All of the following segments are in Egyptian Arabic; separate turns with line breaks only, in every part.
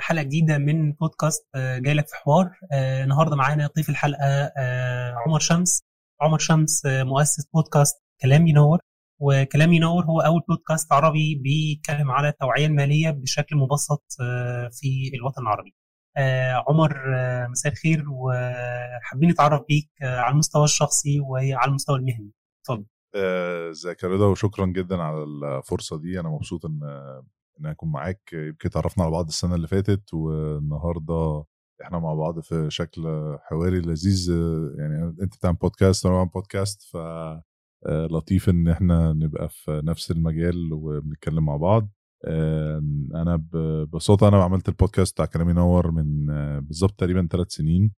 حلقه جديده من بودكاست جاي لك في حوار النهارده معانا ضيف الحلقه عمر شمس عمر شمس مؤسس بودكاست كلام ينور وكلام ينور هو اول بودكاست عربي بيتكلم على التوعيه الماليه بشكل مبسط في الوطن العربي عمر مساء الخير وحابين نتعرف بيك على المستوى الشخصي وعلى المستوى المهني اتفضل
ازيك يا رضا وشكرا جدا على الفرصه دي انا مبسوط ان ان اكون معاك يمكن تعرفنا على بعض السنه اللي فاتت والنهارده احنا مع بعض في شكل حواري لذيذ يعني انت بتعمل بودكاست وانا بعمل بودكاست ف لطيف ان احنا نبقى في نفس المجال وبنتكلم مع بعض انا ببساطه انا عملت البودكاست بتاع كلام ينور من بالظبط تقريبا ثلاث سنين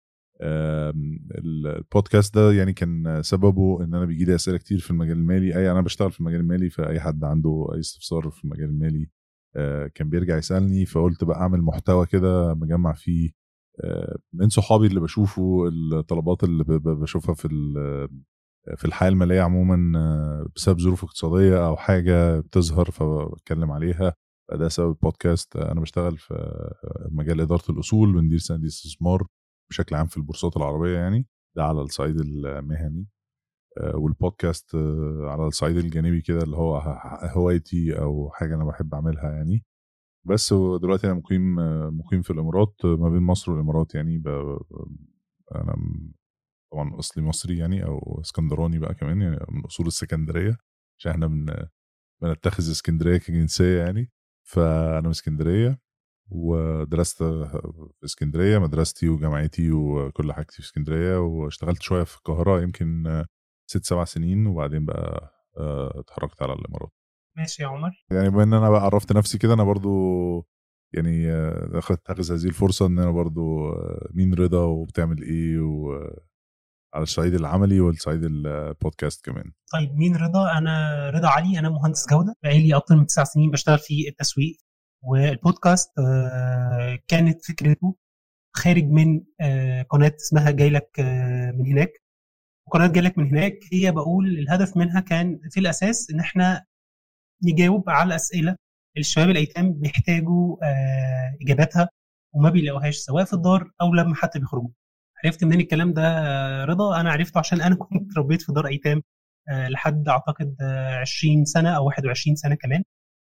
البودكاست ده يعني كان سببه ان انا بيجي لي اسئله كتير في المجال المالي اي انا بشتغل في المجال المالي فاي حد عنده اي استفسار في المجال المالي كان بيرجع يسالني فقلت بقى اعمل محتوى كده مجمع فيه من صحابي اللي بشوفه الطلبات اللي بشوفها في في الحياه الماليه عموما بسبب ظروف اقتصاديه او حاجه بتظهر فبتكلم عليها ده سبب البودكاست انا بشتغل في مجال اداره الاصول بندير صناديق استثمار بشكل عام في البورصات العربيه يعني ده على الصعيد المهني والبودكاست على الصعيد الجانبي كده اللي هو هوايتي او حاجه انا بحب اعملها يعني بس دلوقتي انا مقيم مقيم في الامارات ما بين مصر والامارات يعني ب... انا طبعا اصلي مصري يعني او اسكندراني بقى كمان يعني من اصول السكندريه عشان احنا بن... بنتخذ اسكندريه كجنسيه يعني فانا من اسكندريه ودرست في اسكندريه مدرستي وجامعتي وكل حاجتي في اسكندريه واشتغلت شويه في القاهره يمكن ست سبع سنين وبعدين بقى اتحركت على الامارات
ماشي يا عمر
يعني بما ان انا بقى عرفت نفسي كده انا برضو يعني اتخذ هذه الفرصه ان انا برضو مين رضا وبتعمل ايه و على الصعيد العملي والصعيد البودكاست كمان
طيب مين رضا انا رضا علي انا مهندس جوده بقالي اكتر من تسع سنين بشتغل في التسويق والبودكاست كانت فكرته خارج من قناه اسمها جاي لك من هناك وقناه جاي لك من هناك هي بقول الهدف منها كان في الاساس ان احنا نجاوب على اسئله الشباب الايتام بيحتاجوا اجاباتها وما بيلاقوهاش سواء في الدار او لما حتى بيخرجوا عرفت منين الكلام ده رضا انا عرفته عشان انا كنت ربيت في دار ايتام لحد اعتقد 20 سنه او 21 سنه كمان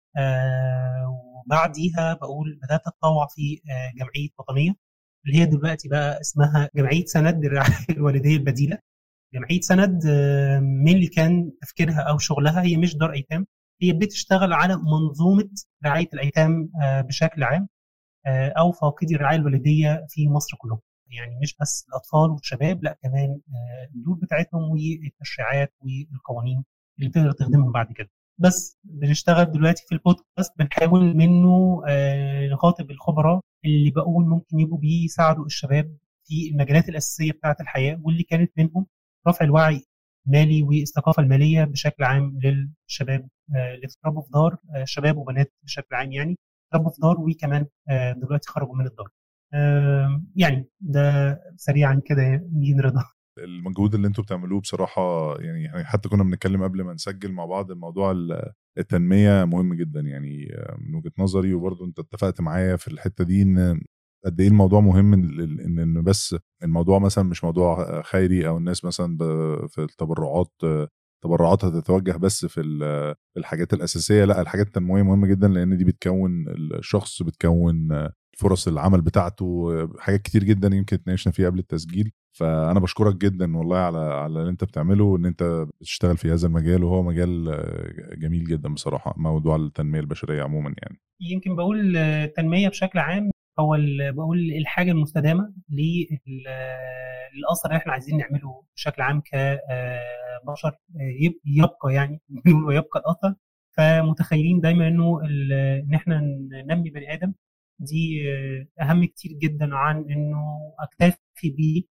وبعديها بقول بدات اتطوع في جمعيه وطنيه اللي هي دلوقتي بقى اسمها جمعيه سند الرعايه الوالديه البديله جمعيه سند من اللي كان تفكيرها او شغلها هي مش دار ايتام هي بتشتغل على منظومه رعايه الايتام بشكل عام او فاقدي الرعايه الوالديه في مصر كلهم يعني مش بس الاطفال والشباب لا كمان الدور بتاعتهم والتشريعات والقوانين اللي تقدر تخدمهم بعد كده بس بنشتغل دلوقتي في البودكاست بنحاول منه نخاطب الخبراء اللي بقول ممكن يبقوا بيساعدوا الشباب في المجالات الاساسيه بتاعه الحياه واللي كانت منهم رفع الوعي المالي والثقافه الماليه بشكل عام للشباب اللي اتربوا في دار شباب وبنات بشكل عام يعني اتربوا في دار وكمان دلوقتي خرجوا من الدار يعني ده سريعا كده مين رضا
المجهود اللي انتوا بتعملوه بصراحه يعني حتى كنا بنتكلم قبل ما نسجل مع بعض الموضوع التنميه مهم جدا يعني من وجهه نظري وبرضه انت اتفقت معايا في الحته دي ان قد ايه الموضوع مهم ان ان بس الموضوع مثلا مش موضوع خيري او الناس مثلا في التبرعات تبرعاتها تتوجه بس في الحاجات الاساسيه لا الحاجات التنمويه مهمه جدا لان دي بتكون الشخص بتكون فرص العمل بتاعته حاجات كتير جدا يمكن اتناقشنا فيها قبل التسجيل فانا بشكرك جدا والله على على اللي انت بتعمله وان انت بتشتغل في هذا المجال وهو مجال جميل جدا بصراحه موضوع التنميه البشريه عموما يعني
يمكن بقول التنميه بشكل عام هو بقول الحاجه المستدامه للاثر اللي احنا عايزين نعمله بشكل عام كبشر يبقى يعني ويبقى الاثر فمتخيلين دايما انه ان احنا ننمي بني ادم دي اهم كتير جدا عن انه اكتفي بيه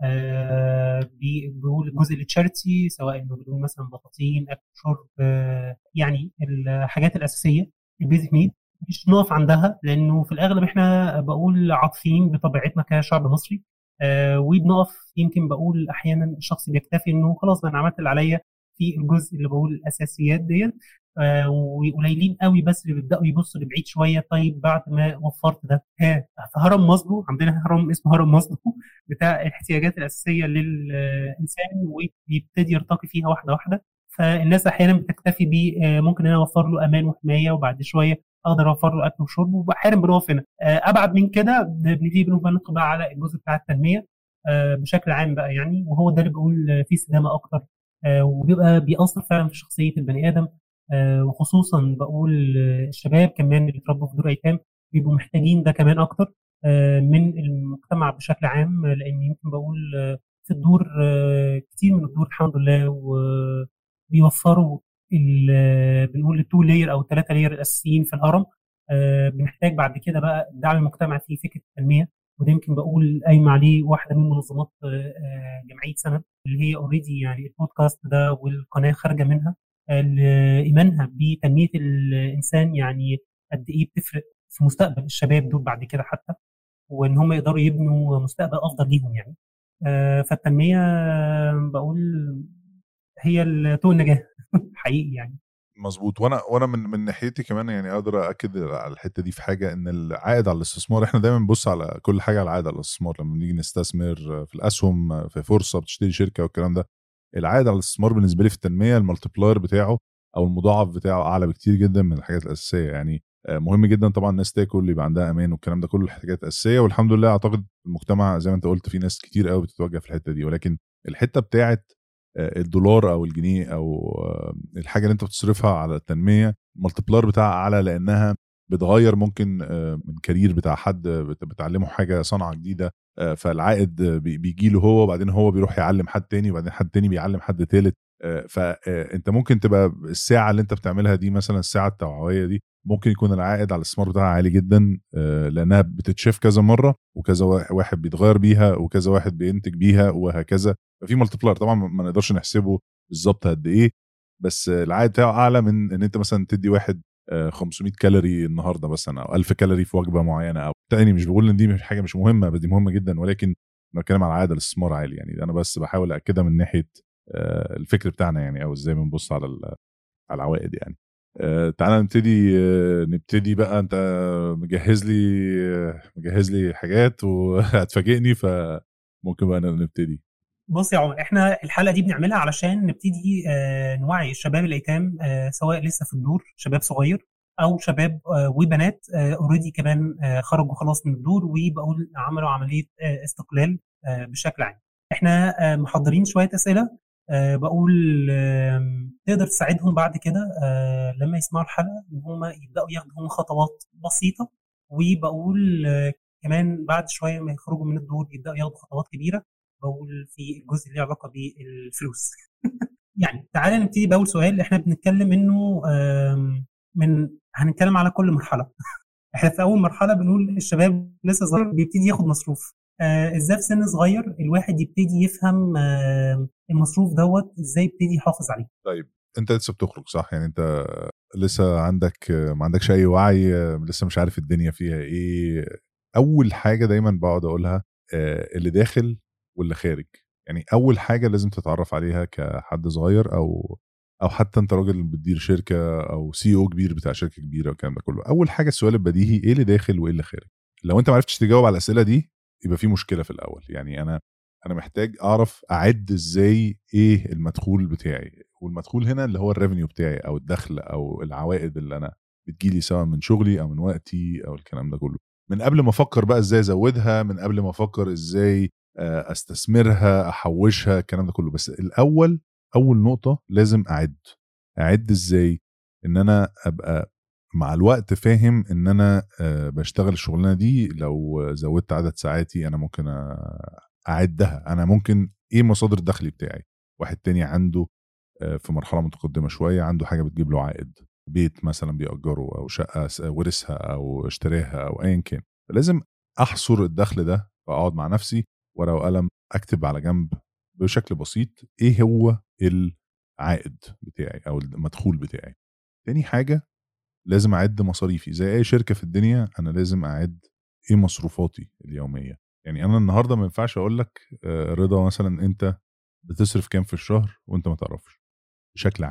آه بيقول الجزء التشاريتي سواء انه بنقول مثلا بطاطين اكل شرب آه يعني الحاجات الاساسيه البيزك نيد مش نقف عندها لانه في الاغلب احنا بقول عاطفيين بطبيعتنا كشعب مصري آه وبنقف يمكن بقول احيانا الشخص بيكتفي انه خلاص انا عملت اللي عليا في الجزء اللي بقول الاساسيات ديت آه، وقليلين قوي بس اللي بيبداوا يبصوا لبعيد شويه طيب بعد ما وفرت ده ها في هرم ماسلو عندنا هرم اسمه هرم ماسلو بتاع الاحتياجات الاساسيه للانسان ويبتدي يرتقي فيها واحده واحده فالناس احيانا بتكتفي ب آه، ممكن انا اوفر له امان وحمايه وبعد شويه اقدر اوفر له اكل وشرب واحيانا بنقف هنا آه، ابعد من كده بنبتدي ندخل بقى على الجزء بتاع التنميه بشكل عام بقى يعني وهو ده اللي بقول فيه استدامه اكتر وبيبقى بيأثر فعلا في شخصيه البني ادم آه، وخصوصا بقول الشباب كمان اللي اتربوا في دور ايتام بيبقوا محتاجين ده كمان اكتر آه، من المجتمع بشكل عام لان يمكن بقول آه، في الدور كتير من الدور الحمد لله وبيوفروا بنقول التو لاير او الثلاثه لاير الاساسيين في الهرم بنحتاج بعد كده بقى دعم المجتمع في فكره التنميه وده يمكن بقول قايمه عليه واحده من منظمات جمعيه سند اللي هي اوريدي يعني البودكاست ده والقناه خارجه منها ايمانها بتنميه الانسان يعني قد ايه بتفرق في مستقبل الشباب دول بعد كده حتى وان هم يقدروا يبنوا مستقبل افضل ليهم يعني آه، فالتنميه بقول هي طوق النجاه حقيقي يعني
مظبوط وانا وانا من من ناحيتي كمان يعني اقدر اكد على الحته دي في حاجه ان العائد على الاستثمار احنا دايما بنبص على كل حاجه على العائد على الاستثمار لما نيجي نستثمر في الاسهم في فرصه بتشتري شركه والكلام ده العائد على الاستثمار بالنسبه لي في التنميه المالتيبلاير بتاعه او المضاعف بتاعه اعلى بكتير جدا من الحاجات الاساسيه يعني آه، مهم جدا طبعا الناس تاكل يبقى عندها امان والكلام ده كله الحاجات الاساسيه والحمد لله اعتقد المجتمع زي ما انت قلت في ناس كتير قوي بتتوجه في الحته دي ولكن الحته بتاعه آه، الدولار او الجنيه او آه، الحاجه اللي انت بتصرفها على التنميه المالتيبلاير بتاعها اعلى لانها بتغير ممكن من كارير بتاع حد بتعلمه حاجه صنعه جديده آه، فالعائد بيجي له هو وبعدين هو بيروح يعلم حد تاني وبعدين حد تاني بيعلم حد تالت آه، فانت ممكن تبقى الساعه اللي انت بتعملها دي مثلا الساعه التوعويه دي ممكن يكون العائد على الاستثمار بتاعها عالي جدا آه، لانها بتتشاف كذا مره وكذا واحد بيتغير بيها وكذا واحد بينتج بيها وهكذا ففي ملتبلاير طبعا ما نقدرش نحسبه بالظبط قد ايه بس العائد بتاعه اعلى من ان انت مثلا تدي واحد 500 كالوري النهارده مثلا او 1000 كالوري في وجبه معينه او تاني مش بقول ان دي مش حاجه مش مهمه بس دي مهمه جدا ولكن بتكلم على عاده الاستثمار عالي يعني انا بس بحاول اكدها من ناحيه آه، الفكر بتاعنا يعني او ازاي بنبص على على العوائد يعني آه، تعالى نبتدي آه، نبتدي بقى انت مجهز لي مجهز لي حاجات وهتفاجئني فممكن بقى نبتدي
بص يا عمر احنا الحلقه دي بنعملها علشان نبتدي آه نوعي الشباب الايتام آه سواء لسه في الدور شباب صغير او شباب آه وبنات اوريدي آه كمان آه خرجوا خلاص من الدور وبقوا عملوا عمليه آه استقلال آه بشكل عام احنا آه محضرين شويه اسئله آه بقول آه تقدر تساعدهم بعد كده آه لما يسمعوا الحلقه ان هم يبداوا ياخدوا خطوات بسيطه وبقول آه كمان بعد شويه ما يخرجوا من الدور يبداوا ياخدوا خطوات كبيره بقول في الجزء اللي له علاقه بالفلوس يعني تعالى نبتدي باول سؤال احنا بنتكلم انه من هنتكلم على كل مرحله احنا في اول مرحله بنقول الشباب لسه صغير بيبتدي ياخد مصروف آه، ازاي في سن صغير الواحد يبتدي يفهم المصروف دوت ازاي يبتدي يحافظ عليه
طيب انت لسه بتخرج صح يعني انت لسه عندك ما عندكش اي وعي لسه مش عارف الدنيا فيها ايه اول حاجه دايما بقعد اقولها آه، اللي داخل واللي خارج يعني اول حاجه لازم تتعرف عليها كحد صغير او او حتى انت راجل بتدير شركه او سي او كبير بتاع شركه كبيره والكلام ده كله اول حاجه السؤال البديهي ايه اللي داخل وايه اللي خارج لو انت ما عرفتش تجاوب على الاسئله دي يبقى في مشكله في الاول يعني انا انا محتاج اعرف اعد ازاي ايه المدخول بتاعي والمدخول هنا اللي هو الريفينيو بتاعي او الدخل او العوائد اللي انا بتجيلي سواء من شغلي او من وقتي او الكلام ده كله من قبل ما افكر بقى ازاي ازودها من قبل ما افكر ازاي آه، استثمرها احوشها الكلام ده كله بس الاول اول نقطه لازم اعد اعد ازاي ان انا ابقى مع الوقت فاهم ان انا آه، بشتغل الشغلانه دي لو زودت عدد ساعاتي انا ممكن اعدها انا ممكن ايه مصادر الدخل بتاعي واحد تاني عنده آه، في مرحله متقدمه شويه عنده حاجه بتجيب له عائد بيت مثلا بيأجره او شقه ورثها او اشتراها او ايا كان لازم احصر الدخل ده واقعد مع نفسي ورقه وقلم اكتب على جنب بشكل بسيط ايه هو العائد بتاعي او المدخول بتاعي تاني حاجه لازم اعد مصاريفي زي اي شركه في الدنيا انا لازم اعد ايه مصروفاتي اليوميه يعني انا النهارده ما ينفعش اقول لك آه، رضا مثلا انت بتصرف كام في الشهر وانت ما تعرفش بشكل عام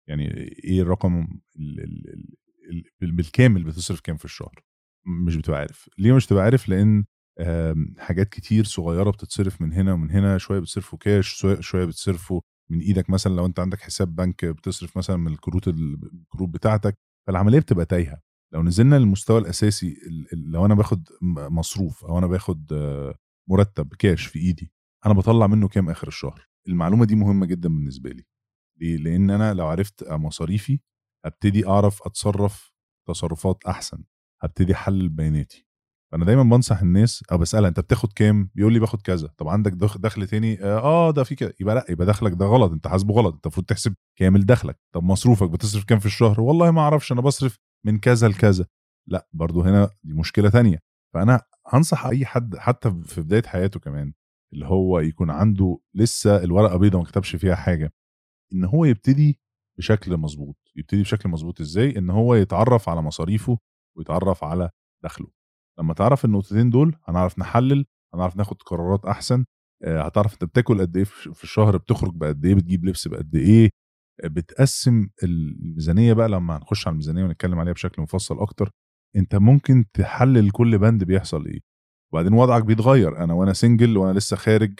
يعني ايه الرقم ال ال ال بالكامل بتصرف كام في الشهر مش بتبقى عارف ليه مش بتبقى عارف لان حاجات كتير صغيره بتتصرف من هنا ومن هنا شويه بتصرفوا كاش شويه بتصرفوا من ايدك مثلا لو انت عندك حساب بنك بتصرف مثلا من الكروت الكروت بتاعتك فالعمليه بتبقى تايهه لو نزلنا للمستوى الاساسي لو انا باخد مصروف او انا باخد مرتب كاش في ايدي انا بطلع منه كام اخر الشهر المعلومه دي مهمه جدا بالنسبه لي ليه لان انا لو عرفت مصاريفي هبتدي اعرف اتصرف تصرفات احسن هبتدي احلل بياناتي فانا دايما بنصح الناس او بسالها انت بتاخد كام بيقول لي باخد كذا طب عندك دخل تاني اه ده في كده يبقى لا يبقى دخلك ده غلط انت حاسبه غلط انت المفروض تحسب كامل دخلك طب مصروفك بتصرف كام في الشهر والله ما اعرفش انا بصرف من كذا لكذا لا برضو هنا دي مشكله تانية فانا هنصح اي حد حتى في بدايه حياته كمان اللي هو يكون عنده لسه الورقه بيضه ما كتبش فيها حاجه ان هو يبتدي بشكل مظبوط يبتدي بشكل مظبوط ازاي ان هو يتعرف على مصاريفه ويتعرف على دخله لما تعرف النقطتين دول هنعرف نحلل هنعرف ناخد قرارات احسن هتعرف انت بتاكل قد ايه في الشهر بتخرج بقد ايه بتجيب لبس بقد ايه بتقسم الميزانيه بقى لما هنخش على الميزانيه ونتكلم عليها بشكل مفصل اكتر انت ممكن تحلل كل بند بيحصل ايه وبعدين وضعك بيتغير انا وانا سنجل وانا لسه خارج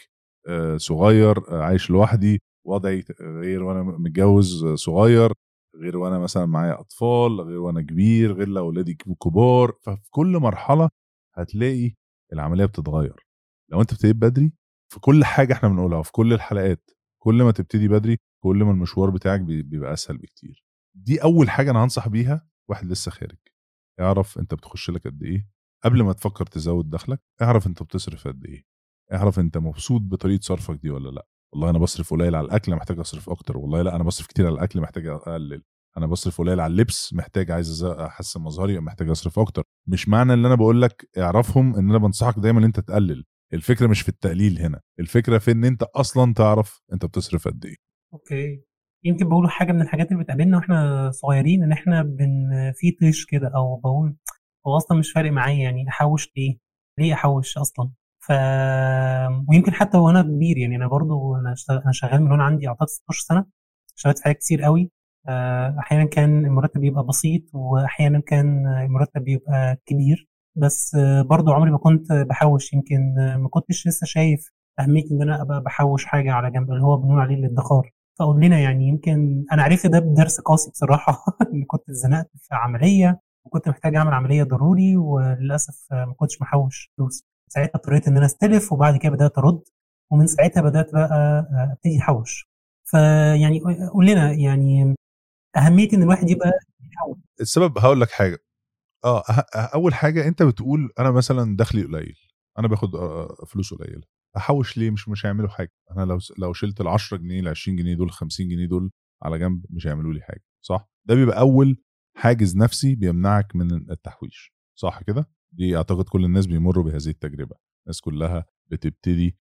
صغير عايش لوحدي وضعي غير وانا متجوز صغير غير وانا مثلا معايا اطفال غير وانا كبير غير لو اولادي كبار ففي كل مرحله هتلاقي العمليه بتتغير لو انت ابتديت بدري في كل حاجه احنا بنقولها في كل الحلقات كل ما تبتدي بدري كل ما المشوار بتاعك بيبقى اسهل بكتير دي اول حاجه انا هنصح بيها واحد لسه خارج اعرف انت بتخش لك قد ايه قبل ما تفكر تزود دخلك اعرف انت بتصرف قد ايه اعرف انت مبسوط بطريقه صرفك دي ولا لا والله انا بصرف قليل على الاكل محتاج اصرف اكتر والله لا انا بصرف كتير على الاكل محتاج اقلل انا بصرف قليل على اللبس محتاج عايز احسن مظهري محتاج اصرف اكتر مش معنى ان انا بقول لك اعرفهم ان انا بنصحك دايما ان انت تقلل الفكره مش في التقليل هنا الفكره في ان انت اصلا تعرف انت بتصرف قد ايه
اوكي يمكن بقول حاجه من الحاجات اللي بتقابلنا واحنا صغيرين ان احنا بن في طيش كده او بقول هو اصلا مش فارق معايا يعني احوش ليه ليه احوش اصلا ف ويمكن حتى وانا كبير يعني انا برضو انا انا شغال من وانا عندي اعتقد 16 سنه اشتغلت في حاجات كتير قوي احيانا كان المرتب بيبقى بسيط واحيانا كان المرتب بيبقى كبير بس برضو عمري ما كنت بحوش يمكن ما كنتش لسه شايف اهميه ان انا ابقى بحوش حاجه على جنب اللي هو بنقول عليه الادخار فقول لنا يعني يمكن انا عرفت ده بدرس قاسي بصراحه ان كنت اتزنقت في عمليه وكنت محتاج اعمل عمليه ضروري وللاسف ما كنتش محوش فلوس ساعتها اضطريت ان انا استلف وبعد كده بدات ارد ومن ساعتها بدات بقى ابتدي احوش فيعني قول لنا يعني اهميه ان الواحد يبقى يحوش
السبب هقول لك حاجه اه اول حاجه انت بتقول انا مثلا دخلي قليل انا باخد فلوس قليله احوش ليه مش مش هيعملوا حاجه انا لو لو شلت ال 10 جنيه ال 20 جنيه دول 50 جنيه دول على جنب مش هيعملوا لي حاجه صح ده بيبقى اول حاجز نفسي بيمنعك من التحويش صح كده دي اعتقد كل الناس بيمروا بهذه التجربه الناس كلها بتبتدي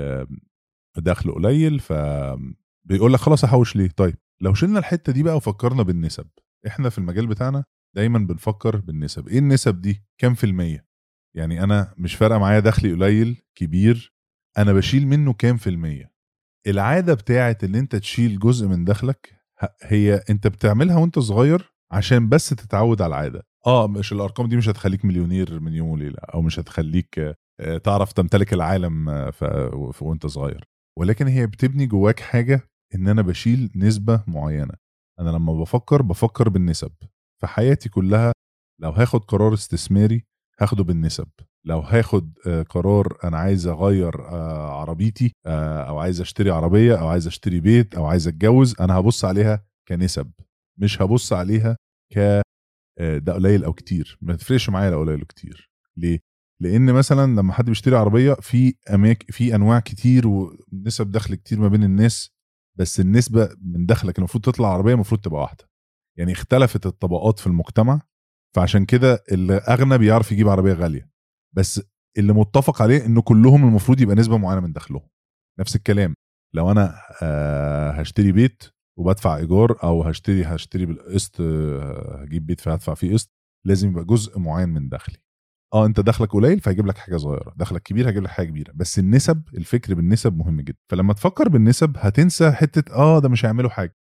بدخل قليل ف بيقول لك خلاص احوش ليه طيب لو شلنا الحته دي بقى وفكرنا بالنسب احنا في المجال بتاعنا دايما بنفكر بالنسب ايه النسب دي كام في الميه يعني انا مش فارقه معايا دخلي قليل كبير انا بشيل منه كام في الميه العاده بتاعت ان انت تشيل جزء من دخلك هي انت بتعملها وانت صغير عشان بس تتعود على العاده اه مش الارقام دي مش هتخليك مليونير من يوم وليله او مش هتخليك تعرف تمتلك العالم ف... وانت صغير ولكن هي بتبني جواك حاجه ان انا بشيل نسبه معينه انا لما بفكر بفكر بالنسب في حياتي كلها لو هاخد قرار استثماري هاخده بالنسب لو هاخد قرار انا عايز اغير عربيتي او عايز اشتري عربيه او عايز اشتري بيت او عايز اتجوز انا هبص عليها كنسب مش هبص عليها ك ده قليل او كتير ما تفرقش معايا لو قليل او كتير ليه لان مثلا لما حد بيشتري عربيه في اماكن في انواع كتير ونسب دخل كتير ما بين الناس بس النسبه من دخلك المفروض تطلع عربيه المفروض تبقى واحده يعني اختلفت الطبقات في المجتمع فعشان كده اللي اغنى بيعرف يجيب عربيه غاليه بس اللي متفق عليه انه كلهم المفروض يبقى نسبه معينه من دخلهم نفس الكلام لو انا هشتري بيت وبدفع ايجار او هشتري هشتري بالقسط هجيب بيت فهدفع فيه قسط لازم يبقى جزء معين من دخلي اه انت دخلك قليل فهيجيب لك حاجه صغيره دخلك كبير هيجيب لك حاجه كبيره بس النسب الفكر بالنسب مهم جدا فلما تفكر بالنسب هتنسى حته اه ده مش هيعملوا حاجه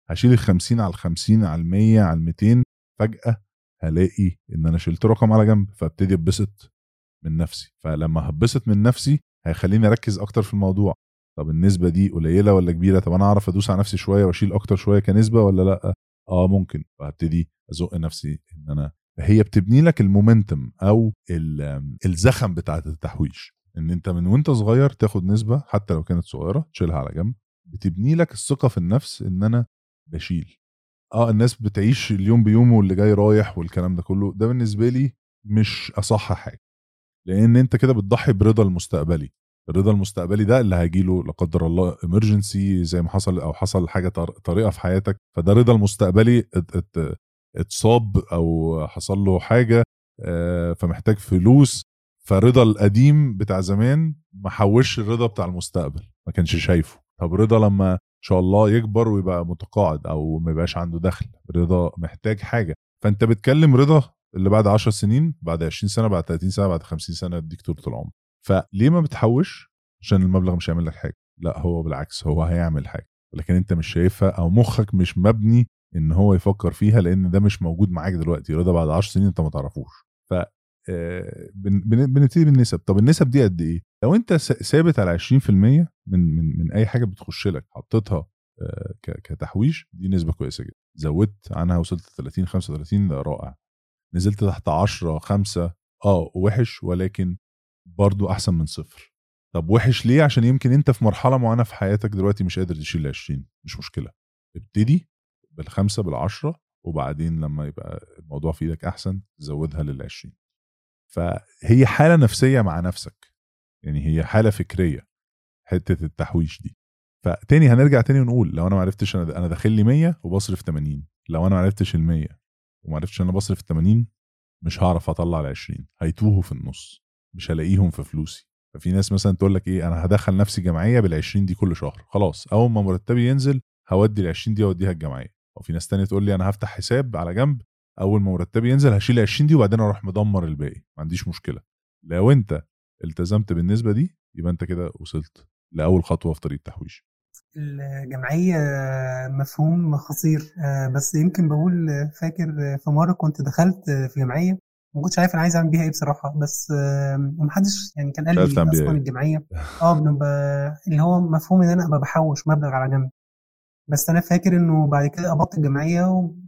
هشيل ال 50 على ال 50 على ال 100 على ال 200 فجاه هلاقي ان انا شلت رقم على جنب فابتدي اتبسط من نفسي فلما هتبسط من نفسي هيخليني اركز اكتر في الموضوع طب النسبه دي قليله ولا كبيره طب انا اعرف ادوس على نفسي شويه واشيل اكتر شويه كنسبه ولا لا اه ممكن فهبتدي ازق نفسي ان انا هي بتبني لك المومنتم او الزخم بتاعه التحويش ان انت من وانت صغير تاخد نسبه حتى لو كانت صغيره تشيلها على جنب بتبني لك الثقه في النفس ان انا بشيل اه الناس بتعيش اليوم بيومه واللي جاي رايح والكلام ده كله ده بالنسبه لي مش اصح حاجه لان انت كده بتضحي برضا المستقبلي الرضا المستقبلي ده اللي هيجي له لا قدر الله امرجنسي زي ما حصل او حصل حاجه طريقه في حياتك فده رضا المستقبلي اتصاب او حصل له حاجه آه، فمحتاج فلوس فرضا القديم بتاع زمان ما حوش الرضا بتاع المستقبل ما كانش شايفه طب رضا لما ان شاء الله يكبر ويبقى متقاعد او ما يبقاش عنده دخل رضا محتاج حاجه فانت بتكلم رضا اللي بعد 10 سنين بعد 20 سنه بعد 30 سنه بعد 50 سنه يديك طول العمر فليه ما بتحوش عشان المبلغ مش هيعمل لك حاجه لا هو بالعكس هو هيعمل حاجه لكن انت مش شايفها او مخك مش مبني ان هو يفكر فيها لان ده مش موجود معاك دلوقتي رضا بعد 10 سنين انت ما تعرفوش ف آه، بنبتدي بالنسب طب النسب دي قد ايه لو انت ثابت على 20% من من من اي حاجه بتخش لك حطيتها آه، كتحويش دي نسبه كويسه جدا زودت عنها وصلت 30 35 ده رائع نزلت تحت 10 5 اه وحش ولكن برضو احسن من صفر طب وحش ليه عشان يمكن انت في مرحله معينه في حياتك دلوقتي مش قادر تشيل 20 مش مشكله ابتدي بالخمسه بالعشره وبعدين لما يبقى الموضوع في ايدك احسن تزودها لل 20 فهي حاله نفسيه مع نفسك يعني هي حاله فكريه حته التحويش دي فتاني هنرجع تاني ونقول لو انا ما عرفتش انا انا داخل لي 100 وبصرف 80 لو انا ما عرفتش ال 100 وما عرفتش انا بصرف 80 مش هعرف اطلع ال 20 هيتوهوا في النص مش هلاقيهم في فلوسي ففي ناس مثلا تقول لك ايه انا هدخل نفسي جمعيه بال 20 دي كل شهر خلاص اول ما مرتبي ينزل هودي ال 20 دي اوديها الجمعيه وفي ناس تانية تقول لي انا هفتح حساب على جنب اول ما مرتبي ينزل هشيل 20 دي وبعدين اروح مدمر الباقي ما عنديش مشكله لو انت التزمت بالنسبه دي يبقى انت كده وصلت لاول خطوه في طريق التحويش
الجمعية مفهوم خطير آه، بس يمكن بقول فاكر في مرة كنت دخلت في جمعية ما كنتش عارف انا عايز اعمل بيها ايه بصراحه بس ومحدش يعني كان قال لي اصلا إيه؟ الجمعيه اه بنبقى اللي هو مفهوم ان انا ابقى بحوش مبلغ على جنب بس انا فاكر انه بعد كده قبضت الجمعيه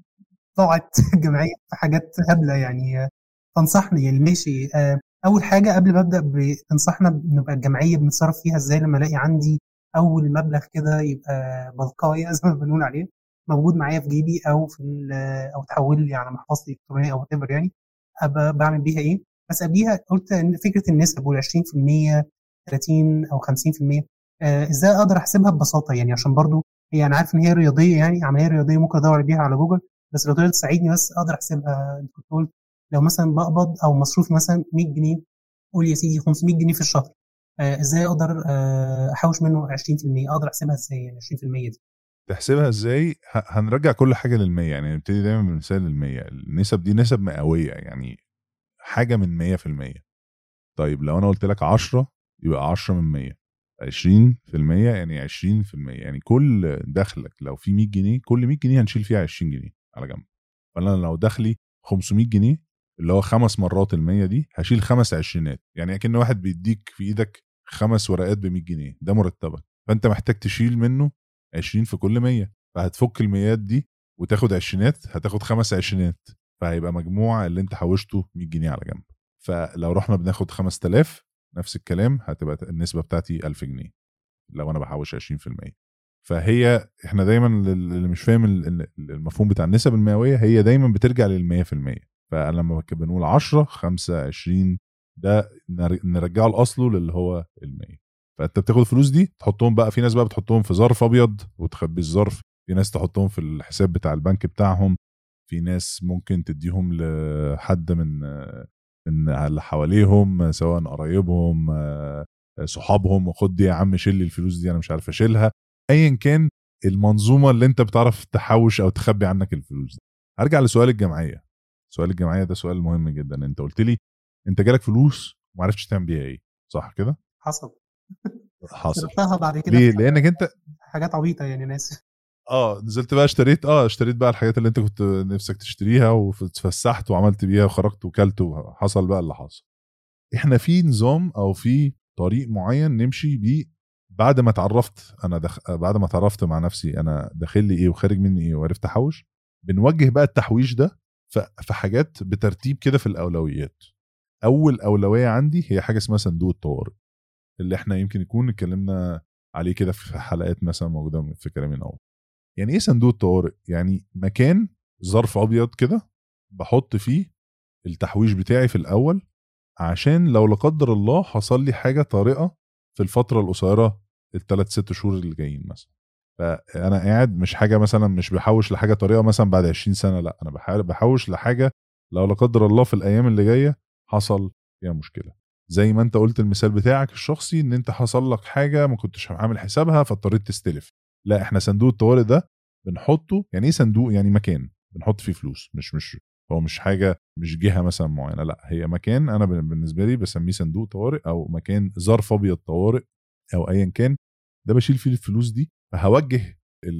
وضاعت الجمعيه في حاجات هبله يعني تنصحني يعني ماشي آه، اول حاجه قبل ما ابدا بتنصحنا نبقى الجمعيه بنتصرف فيها ازاي لما الاقي عندي اول مبلغ كده يبقى بلقايه زي ما بنقول عليه موجود معايا في جيبي او في او تحول لي على محفظتي الالكترونيه او وات يعني ابقى بعمل بيها ايه بس قبليها قلت ان فكره النسب وال 20% 30 او 50% آه ازاي اقدر احسبها ببساطه يعني عشان برضو هي انا عارف ان هي رياضيه يعني عمليه رياضيه ممكن ادور بيها على جوجل بس لو تقدر تساعدني بس اقدر احسبها انت كنت قلت لو مثلا بقبض او مصروف مثلا 100 جنيه قول يا سيدي 500 جنيه في الشهر آه ازاي اقدر آه احوش منه 20% اقدر احسبها ازاي يعني 20% دي
تحسبها ازاي هنرجع كل حاجه للمية يعني نبتدي دايما من مثال للمية النسب دي نسب مئويه يعني حاجه من مية في المية طيب لو انا قلت لك 10 يبقى 10 من 100 20 في المية يعني 20 في المية يعني كل دخلك لو في 100 جنيه كل 100 جنيه هنشيل فيها 20 جنيه على جنب فانا لو دخلي 500 جنيه اللي هو خمس مرات المية دي هشيل خمس عشرينات يعني اكن واحد بيديك في ايدك خمس ورقات ب 100 جنيه ده مرتبك فانت محتاج تشيل منه 20 في كل 100 فهتفك الميات دي وتاخد عشرينات هتاخد خمس عشرينات فهيبقى مجموع اللي انت حوشته 100 جنيه على جنب فلو رحنا بناخد 5000 نفس الكلام هتبقى النسبه بتاعتي 1000 جنيه لو انا بحوش 20% فهي احنا دايما اللي مش فاهم المفهوم بتاع النسب المئويه هي دايما بترجع لل 100% فانا لما بنقول 10 5 20 ده نرجعه لاصله للي هو ال 100 فانت بتاخد الفلوس دي تحطهم بقى في ناس بقى بتحطهم في ظرف ابيض وتخبي الظرف في ناس تحطهم في الحساب بتاع البنك بتاعهم في ناس ممكن تديهم لحد من من اللي حواليهم سواء قرايبهم صحابهم وخد يا عم شيل لي الفلوس دي انا مش عارف اشيلها ايا كان المنظومه اللي انت بتعرف تحوش او تخبي عنك الفلوس دي هرجع لسؤال الجمعيه سؤال الجمعيه ده سؤال مهم جدا انت قلت لي انت جالك فلوس وما عرفتش تعمل بيها ايه صح كده
حصل
حصل
بعد كده
ليه لانك انت
حاجات عبيطه يعني ناس
اه نزلت بقى اشتريت اه اشتريت بقى الحاجات اللي انت كنت نفسك تشتريها واتفسحت وعملت بيها وخرجت وكلت وحصل بقى اللي حصل احنا في نظام او في طريق معين نمشي بيه بعد ما اتعرفت انا دخ... بعد ما اتعرفت مع نفسي انا داخل لي ايه وخارج مني ايه وعرفت احوش بنوجه بقى التحويش ده في حاجات بترتيب كده في الاولويات اول اولويه عندي هي حاجه اسمها صندوق الطوارئ اللي احنا يمكن يكون اتكلمنا عليه كده في حلقات مثلا موجوده في كلامي الاول يعني ايه صندوق الطوارئ يعني مكان ظرف ابيض كده بحط فيه التحويش بتاعي في الاول عشان لو لا قدر الله حصل لي حاجه طارئه في الفتره القصيره الثلاث ست شهور اللي جايين مثلا فانا قاعد مش حاجه مثلا مش بحوش لحاجه طريقه مثلا بعد 20 سنه لا انا بحوش لحاجه لو لا قدر الله في الايام اللي جايه حصل فيها مشكله زي ما انت قلت المثال بتاعك الشخصي ان انت حصل لك حاجه ما كنتش عامل حسابها فاضطريت تستلف لا احنا صندوق الطوارئ ده بنحطه يعني ايه صندوق يعني مكان بنحط فيه فلوس مش مش هو مش حاجه مش جهه مثلا معينه لا هي مكان انا بالنسبه لي بسميه صندوق طوارئ او مكان ظرف ابيض طوارئ او ايا كان ده بشيل فيه الفلوس دي فهوجه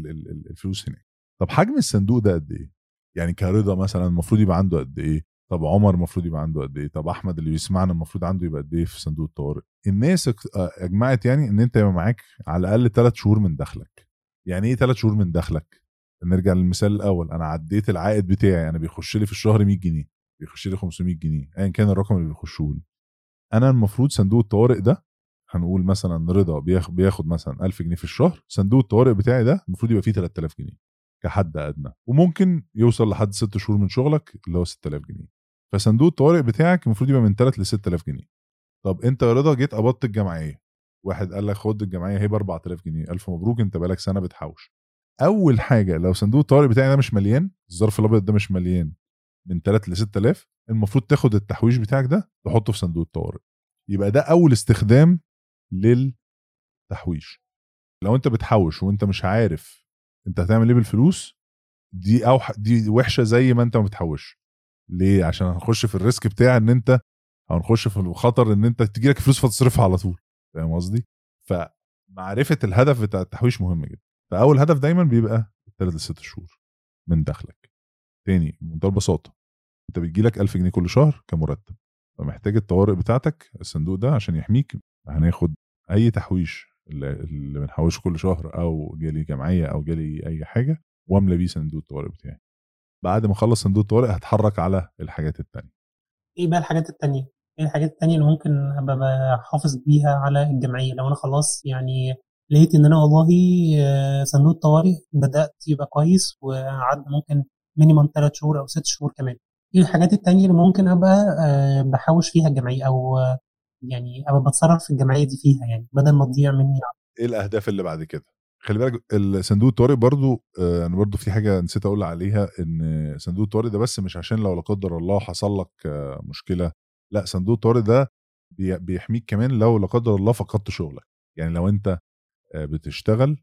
الفلوس هناك طب حجم الصندوق ده قد ايه يعني كرضا مثلا المفروض يبقى عنده قد ايه طب عمر المفروض يبقى عنده قد ايه طب احمد اللي بيسمعنا المفروض عنده يبقى قد ايه في صندوق الطوارئ الناس آه، اجمعت يعني ان انت يبقى معاك على الاقل ثلاث شهور من دخلك يعني ايه ثلاث شهور من دخلك نرجع للمثال الاول انا عديت العائد بتاعي انا بيخش لي في الشهر 100 جنيه بيخش لي 500 جنيه ايا كان الرقم اللي بيخشوا لي انا المفروض صندوق الطوارئ ده هنقول مثلا رضا بياخد, بياخد مثلا 1000 جنيه في الشهر صندوق الطوارئ بتاعي ده المفروض يبقى فيه 3000 جنيه كحد ادنى وممكن يوصل لحد ست شهور من شغلك اللي هو 6000 جنيه فصندوق الطوارئ بتاعك المفروض يبقى من 3 ل 6000 جنيه طب انت يا رضا جيت قبضت الجمعيه واحد قال لك خد الجمعيه هي ب 4000 جنيه الف مبروك انت بقالك سنه بتحوش اول حاجه لو صندوق الطوارئ بتاعي ده مش مليان الظرف الابيض ده مش مليان من 3 ل 6000 المفروض تاخد التحويش بتاعك ده تحطه في صندوق الطوارئ يبقى ده اول استخدام للتحويش لو انت بتحوش وانت مش عارف انت هتعمل ايه بالفلوس دي أو دي وحشه زي ما انت ما بتحوش ليه عشان هنخش في الريسك بتاع ان انت هنخش في الخطر ان انت تجي لك فلوس فتصرفها على طول فاهم قصدي فمعرفه الهدف بتاع التحويش مهم جدا فاول هدف دايما بيبقى ثلاث لست شهور من دخلك تاني بمنتهى البساطه انت بيجي لك 1000 جنيه كل شهر كمرتب فمحتاج الطوارئ بتاعتك الصندوق ده عشان يحميك هناخد اي تحويش اللي بنحوشه كل شهر او جالي جمعيه او جالي اي حاجه واملى بيه صندوق الطوارئ بتاعي بعد ما اخلص صندوق الطوارئ هتحرك على الحاجات التانية
ايه بقى الحاجات التانية ايه الحاجات التانية اللي ممكن ابقى بحافظ بيها على الجمعيه لو انا خلاص يعني لقيت ان انا والله آه، صندوق الطوارئ بدات يبقى كويس وعدى ممكن مينيمم ثلاث شهور او ست شهور كمان ايه الحاجات التانية اللي ممكن ابقى آه، بحوش فيها الجمعيه او يعني ابقى بتصرف في الجمعيه دي فيها يعني بدل ما تضيع مني
ايه الاهداف اللي بعد كده خلي بالك الصندوق الطوارئ برضو آه، انا برضو في حاجه نسيت اقول عليها ان صندوق الطوارئ ده بس مش عشان لو لا قدر الله حصل لك آه، مشكله لا صندوق الطوارئ ده بيحميك كمان لو لا قدر الله فقدت شغلك يعني لو انت آه، بتشتغل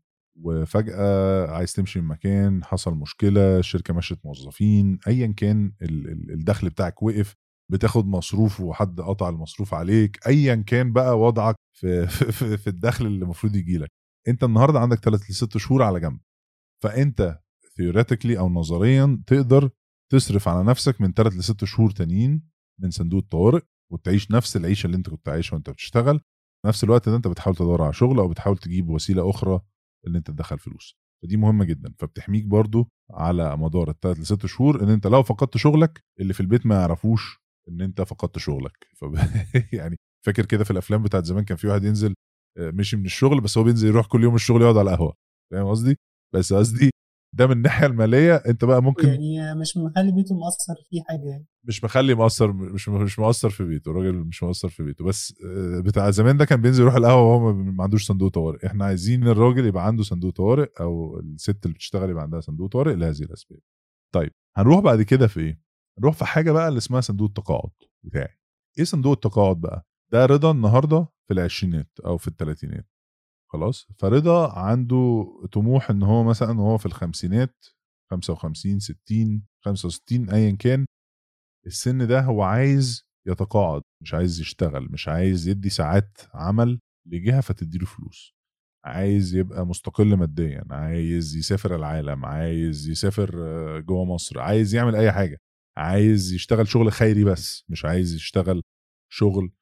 وفجاه عايز تمشي من مكان حصل مشكله الشركه مشت موظفين ايا كان الدخل بتاعك وقف بتاخد مصروف وحد قطع المصروف عليك ايا كان بقى وضعك في في, في الدخل اللي المفروض يجي لك انت النهارده عندك 3 ل 6 شهور على جنب فانت ثيوريتيكلي او نظريا تقدر تصرف على نفسك من 3 ل 6 شهور تانيين من صندوق الطوارئ وتعيش نفس العيشه اللي انت كنت عايشها وانت بتشتغل في نفس الوقت ده انت بتحاول تدور على شغل او بتحاول تجيب وسيله اخرى ان انت تدخل فلوس فدي مهمه جدا فبتحميك برضو على مدار الثلاث لست شهور ان انت لو فقدت شغلك اللي في البيت ما يعرفوش ان انت فقدت شغلك فب... يعني فاكر كده في الافلام بتاعت زمان كان في واحد ينزل آه، مشي من الشغل بس هو بينزل يروح كل يوم الشغل يقعد على القهوه فاهم قصدي بس قصدي ده من الناحيه الماليه انت بقى ممكن
يعني مش مخلي بيته مؤثر فيه حاجه يعني
مش مخلي مؤثر مش مش مؤثر في بيته الراجل مش مؤثر في بيته بس آه، بتاع زمان ده كان بينزل يروح القهوه وهو ما عندوش صندوق طوارئ احنا عايزين الراجل يبقى عنده صندوق طوارئ او الست اللي بتشتغل يبقى عندها صندوق طوارئ لهذه الاسباب طيب هنروح بعد كده في ايه نروح في حاجه بقى اللي اسمها صندوق التقاعد بتاعي ايه صندوق التقاعد بقى ده رضا النهارده في العشرينات او في الثلاثينات خلاص فرضا عنده طموح ان هو مثلا وهو في الخمسينات 55 60 65 ايا كان السن ده هو عايز يتقاعد مش عايز يشتغل مش عايز يدي ساعات عمل لجهه فتديله فلوس عايز يبقى مستقل ماديا عايز يسافر العالم عايز يسافر آه، جوه مصر عايز يعمل اي حاجه عايز يشتغل شغل خيري بس مش عايز يشتغل شغل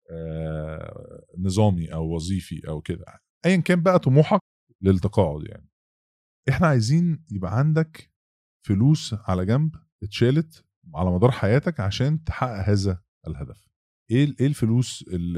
آه، نظامي او وظيفي او كده ايا كان بقى طموحك للتقاعد يعني احنا عايزين يبقى عندك فلوس على جنب اتشالت على مدار حياتك عشان تحقق هذا الهدف ايه ايه الفلوس اللي,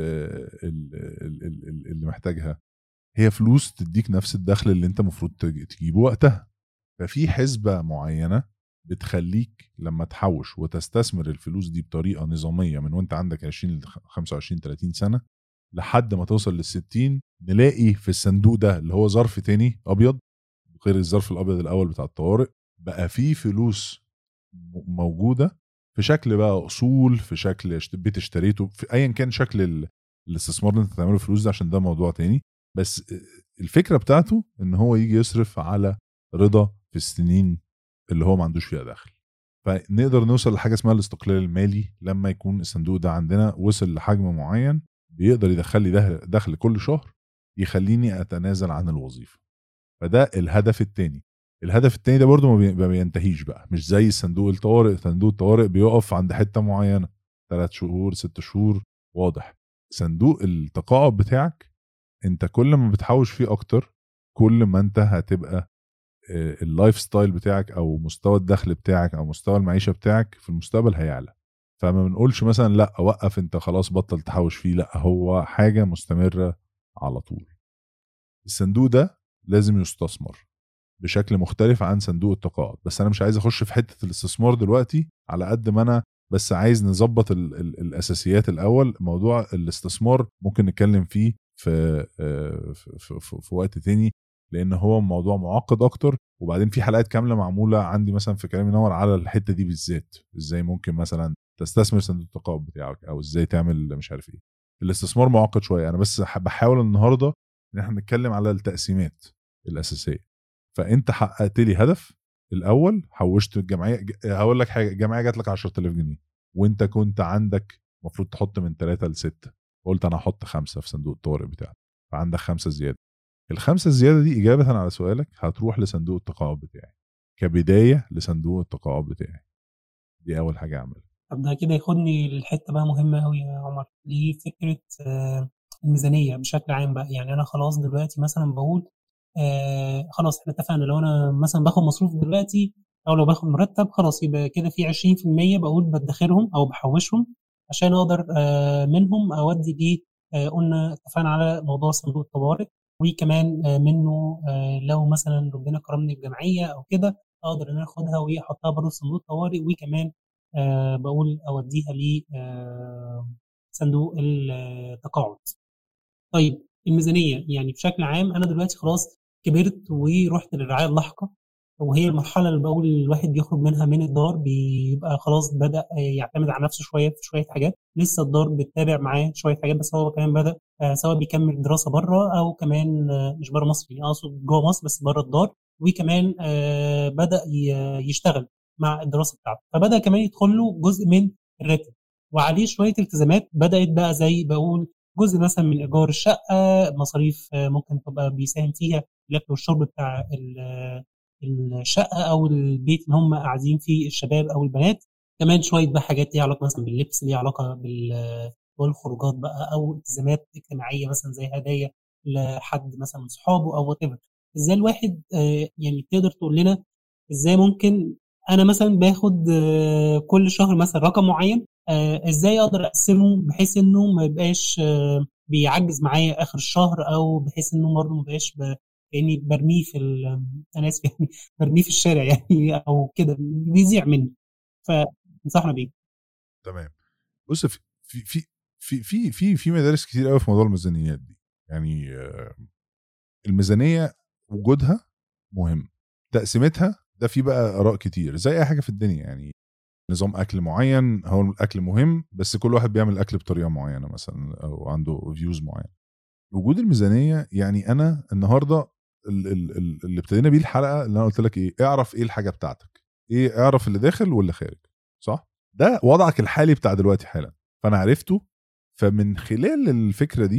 اللي, اللي محتاجها هي فلوس تديك نفس الدخل اللي انت المفروض تجيبه وقتها ففي حسبه معينه بتخليك لما تحوش وتستثمر الفلوس دي بطريقه نظاميه من وانت عندك 20 25 30 سنه لحد ما توصل لل 60 نلاقي في الصندوق ده اللي هو ظرف تاني ابيض غير الظرف الابيض الاول بتاع الطوارئ بقى فيه فلوس موجوده في شكل بقى اصول في شكل بيت اشتريته في ايا كان شكل الاستثمار اللي انت تعمله فلوس ده عشان ده موضوع تاني بس الفكره بتاعته ان هو يجي يصرف على رضا في السنين اللي هو ما عندوش فيها دخل فنقدر نوصل لحاجه اسمها الاستقلال المالي لما يكون الصندوق ده عندنا وصل لحجم معين بيقدر يدخل لي دخل كل شهر يخليني اتنازل عن الوظيفه فده الهدف الثاني الهدف الثاني ده برضه ما بينتهيش بقى مش زي صندوق الطوارئ صندوق الطوارئ بيقف عند حته معينه ثلاث شهور ست شهور واضح صندوق التقاعد بتاعك انت كل ما بتحوش فيه اكتر كل ما انت هتبقى اللايف ستايل بتاعك او مستوى الدخل بتاعك او مستوى المعيشه بتاعك في المستقبل هيعلى فما بنقولش مثلا لا وقف انت خلاص بطل تحوش فيه لا هو حاجه مستمره على طول الصندوق ده لازم يستثمر بشكل مختلف عن صندوق التقاعد بس انا مش عايز اخش في حته الاستثمار دلوقتي على قد ما انا بس عايز نظبط ال ال الاساسيات الاول موضوع الاستثمار ممكن نتكلم فيه في في, في, في, في وقت تاني لان هو موضوع معقد اكتر وبعدين في حلقات كامله معموله عندي مثلا في كلام ينور على الحته دي بالذات ازاي ممكن مثلا تستثمر صندوق التقاعد بتاعك او ازاي تعمل مش عارف ايه الاستثمار معقد شويه انا بس بحاول النهارده ان احنا نتكلم على التقسيمات الاساسيه فانت حققت لي هدف الاول حوشت الجمعيه هقول لك حاجه الجمعيه جات لك 10000 جنيه وانت كنت عندك المفروض تحط من 3 ل 6 قلت انا هحط خمسه في صندوق الطوارئ بتاعك فعندك خمسه زياده الخمسه الزياده دي اجابه على سؤالك هتروح لصندوق التقاعد بتاعي كبدايه لصندوق التقاعد بتاعي دي اول حاجه اعملها
طب ده كده ياخدني لحته بقى مهمه قوي يا عمر دي فكره آه، الميزانيه بشكل عام بقى يعني انا خلاص دلوقتي مثلا بقول آه خلاص احنا اتفقنا لو انا مثلا باخد مصروف دلوقتي او لو باخد مرتب خلاص يبقى كده في 20% بقول بدخرهم او بحوشهم عشان اقدر آه منهم اودي دي آه قلنا اتفقنا على موضوع صندوق الطوارئ وكمان آه منه آه لو مثلا ربنا كرمني بجمعيه او كده اقدر ان انا اخدها واحطها برضه في صندوق الطوارئ وكمان آه بقول اوديها ل آه صندوق التقاعد. طيب الميزانيه يعني بشكل عام انا دلوقتي خلاص كبرت ورحت للرعايه اللاحقه وهي المرحله اللي بقول الواحد بيخرج منها من الدار بيبقى خلاص بدا يعتمد على نفسه شويه في شويه حاجات لسه الدار بتتابع معاه شويه حاجات بس هو كمان بدا سواء بيكمل دراسه بره او كمان مش بره مصر يعني اقصد جوه مصر بس بره الدار وكمان بدا يشتغل مع الدراسه بتاعته فبدا كمان يدخل له جزء من الراتب وعليه شويه التزامات بدات بقى زي بقول جزء مثلا من ايجار الشقه مصاريف ممكن تبقى بيساهم فيها الاكل والشرب بتاع الشقه او البيت اللي هم قاعدين فيه الشباب او البنات كمان شويه بقى حاجات ليها علاقه مثلا باللبس ليها علاقه بال والخروجات بقى او التزامات اجتماعيه مثلا زي هدايا لحد مثلا من صحابه او وات ازاي الواحد يعني تقدر تقول لنا ازاي ممكن انا مثلا باخد كل شهر مثلا رقم معين ازاي اقدر اقسمه بحيث انه ما يبقاش بيعجز معايا اخر الشهر او بحيث انه برضه ما يبقاش كاني برميه في انا اسف يعني برميه في الشارع يعني او كده بيضيع مني فانصحنا بيه
تمام بص في في في في في في مدارس كتير قوي في موضوع الميزانيات دي يعني الميزانيه وجودها مهم تقسيمتها ده في بقى اراء كتير زي اي حاجه في الدنيا يعني نظام اكل معين هو الاكل مهم بس كل واحد بيعمل الاكل بطريقه معينه مثلا او عنده فيوز معينه وجود الميزانيه يعني انا النهارده اللي ابتدينا بيه الحلقه اللي انا قلت لك ايه اعرف ايه الحاجه بتاعتك ايه اعرف اللي داخل واللي خارج صح ده وضعك الحالي بتاع دلوقتي حالا فانا عرفته فمن خلال الفكره دي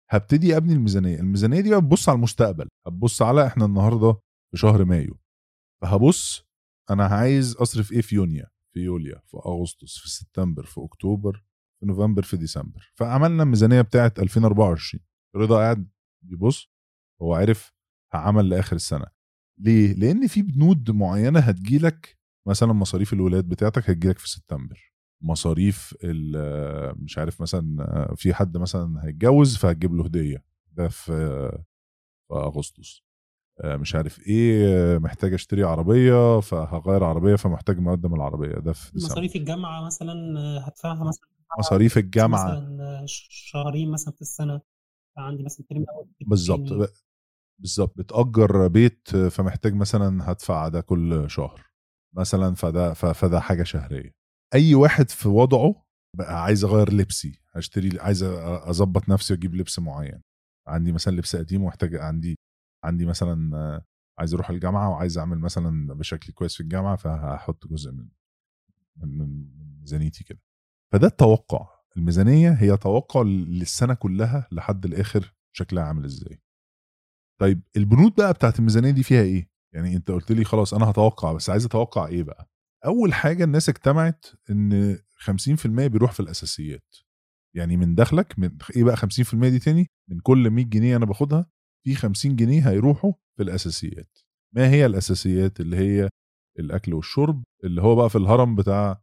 هبتدي ابني الميزانيه الميزانيه دي بقى بتبص على المستقبل هتبص على احنا النهارده في شهر مايو فهبص انا عايز اصرف ايه في يونيو في يوليا في اغسطس في سبتمبر في اكتوبر في نوفمبر في ديسمبر فعملنا الميزانيه بتاعه 2024 رضا قاعد بيبص هو عرف عمل لاخر السنه ليه لان في بنود معينه هتجيلك مثلا مصاريف الولاد بتاعتك هتجيلك في سبتمبر مصاريف مش عارف مثلا في حد مثلا هيتجوز فهتجيب له هديه ده في في اغسطس مش عارف ايه محتاج اشتري عربيه فهغير عربيه فمحتاج مقدم العربيه ده في
ديسمبر. مصاريف الجامعه مثلا هدفعها مثلا
مصاريف الجامعه
مثلا شهرين مثلا في السنه عندي مثلا ترم
بالظبط بالظبط بتأجر بيت فمحتاج مثلا هدفع ده كل شهر مثلا فده فده حاجه شهريه اي واحد في وضعه بقى عايز اغير لبسي هشتري عايز اظبط نفسي واجيب لبس معين عندي مثلا لبس قديم ومحتاج عندي عندي مثلا عايز اروح الجامعه وعايز اعمل مثلا بشكل كويس في الجامعه فهحط جزء من من ميزانيتي كده فده التوقع الميزانيه هي توقع للسنه كلها لحد الاخر شكلها عامل ازاي طيب البنود بقى بتاعت الميزانيه دي فيها ايه يعني انت قلت لي خلاص انا هتوقع بس عايز اتوقع ايه بقى اول حاجه الناس اجتمعت ان 50% بيروح في الاساسيات يعني من دخلك من ايه بقى 50% دي تاني من كل 100 جنيه انا باخدها في 50 جنيه هيروحوا في الاساسيات ما هي الاساسيات اللي هي الاكل والشرب اللي هو بقى في الهرم بتاع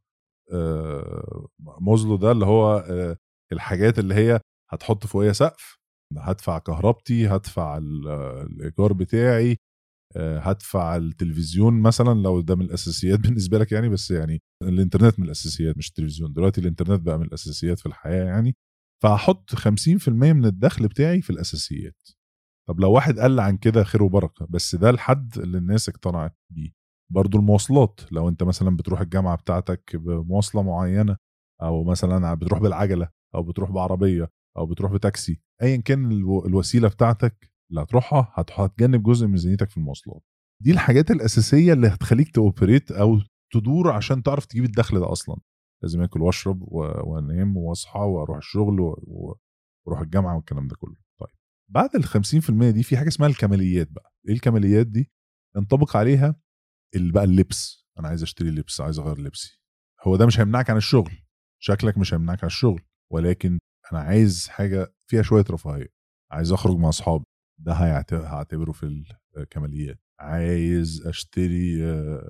موزلو ده اللي هو الحاجات اللي هي هتحط فوقيها سقف هدفع كهربتي هدفع الايجار بتاعي هدفع التلفزيون مثلا لو ده من الاساسيات بالنسبه لك يعني بس يعني الانترنت من الاساسيات مش التلفزيون دلوقتي الانترنت بقى من الاساسيات في الحياه يعني فهحط 50% من الدخل بتاعي في الاساسيات طب لو واحد قل عن كده خير وبركه بس ده الحد اللي الناس اقتنعت بيه برضو المواصلات لو انت مثلا بتروح الجامعه بتاعتك بمواصله معينه او مثلا بتروح بالعجله او بتروح بعربيه او بتروح بتاكسي ايا كان الوسيله بتاعتك اللي هتروحها هتجنب جزء من ميزانيتك في المواصلات دي الحاجات الاساسيه اللي هتخليك توبريت او تدور عشان تعرف تجيب الدخل ده اصلا لازم اكل واشرب وانام واصحى واروح الشغل واروح الجامعه والكلام ده كله طيب بعد ال 50% دي في حاجه اسمها الكماليات بقى ايه الكماليات دي ينطبق عليها اللي بقى اللبس انا عايز اشتري لبس عايز اغير لبسي هو ده مش هيمنعك عن الشغل شكلك مش هيمنعك عن الشغل ولكن انا عايز حاجه فيها شويه رفاهيه عايز اخرج مع اصحابي ده هعتبره في الكماليات عايز اشتري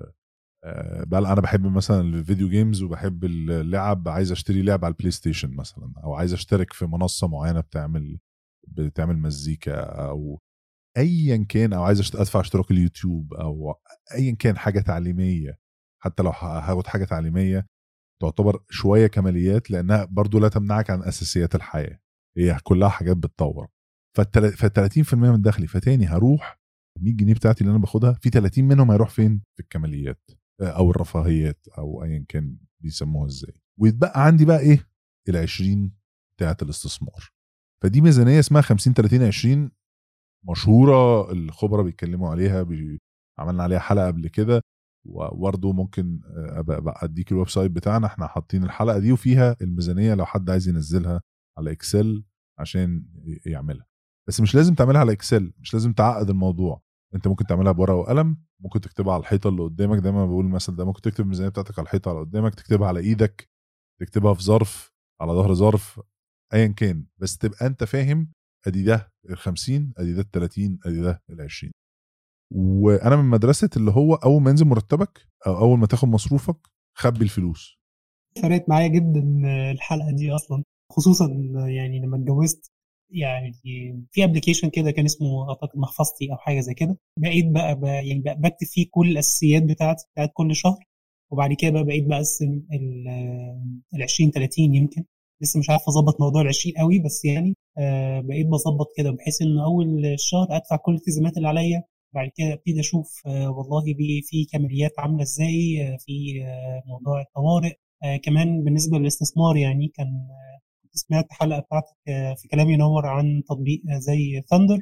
بقى انا بحب مثلا الفيديو جيمز وبحب اللعب عايز اشتري لعب على البلاي ستيشن مثلا او عايز اشترك في منصه معينه بتعمل بتعمل مزيكا او ايا كان او عايز ادفع اشتراك اليوتيوب او ايا كان حاجه تعليميه حتى لو هاخد حاجه تعليميه تعتبر شويه كماليات لانها برضو لا تمنعك عن اساسيات الحياه هي كلها حاجات بتطور فال 30% من دخلي فتاني هروح ال 100 جنيه بتاعتي اللي انا باخدها في 30 منهم هيروح فين؟ في الكماليات او الرفاهيات او ايا كان بيسموها ازاي ويتبقى عندي بقى ايه؟ ال 20 بتاعت الاستثمار فدي ميزانيه اسمها 50 30 20 مشهوره الخبراء بيتكلموا عليها بي... عملنا عليها حلقه قبل كده وبرضه ممكن ابقى اديك الويب سايت بتاعنا احنا حاطين الحلقه دي وفيها الميزانيه لو حد عايز ينزلها على اكسل عشان يعملها بس مش لازم تعملها على اكسل مش لازم تعقد الموضوع انت ممكن تعملها بورقه وقلم ممكن تكتبها على الحيطه اللي قدامك دايما بقول المثل ده ممكن تكتب الميزانيه بتاعتك على الحيطه على قدامك تكتبها على ايدك تكتبها في ظرف على ظهر ظرف ايا كان بس تبقى انت فاهم ادي ده ال 50 ادي ده ال 30 ادي ده ال 20 وانا من مدرسه اللي هو اول ما ينزل مرتبك او اول ما تاخد مصروفك خبي الفلوس
فرقت معايا جدا الحلقه دي اصلا خصوصا يعني لما اتجوزت يعني في ابلكيشن كده كان اسمه اعتقد محفظتي او حاجه زي كده بقيت بقى, بقى يعني بقى بكتب فيه كل الاساسيات بتاعتي بتاعت كل شهر وبعد كده بقى بقيت بقسم ال 20 30 يمكن لسه مش عارف اظبط موضوع ال 20 قوي بس يعني آه بقيت بظبط كده بحيث ان اول الشهر ادفع كل الالتزامات اللي عليا بعد كده ابتدي اشوف آه والله في كماليات عامله ازاي آه في آه موضوع الطوارئ آه كمان بالنسبه للاستثمار يعني كان سمعت حلقه بتاعتك في كلام ينور عن تطبيق زي ثاندر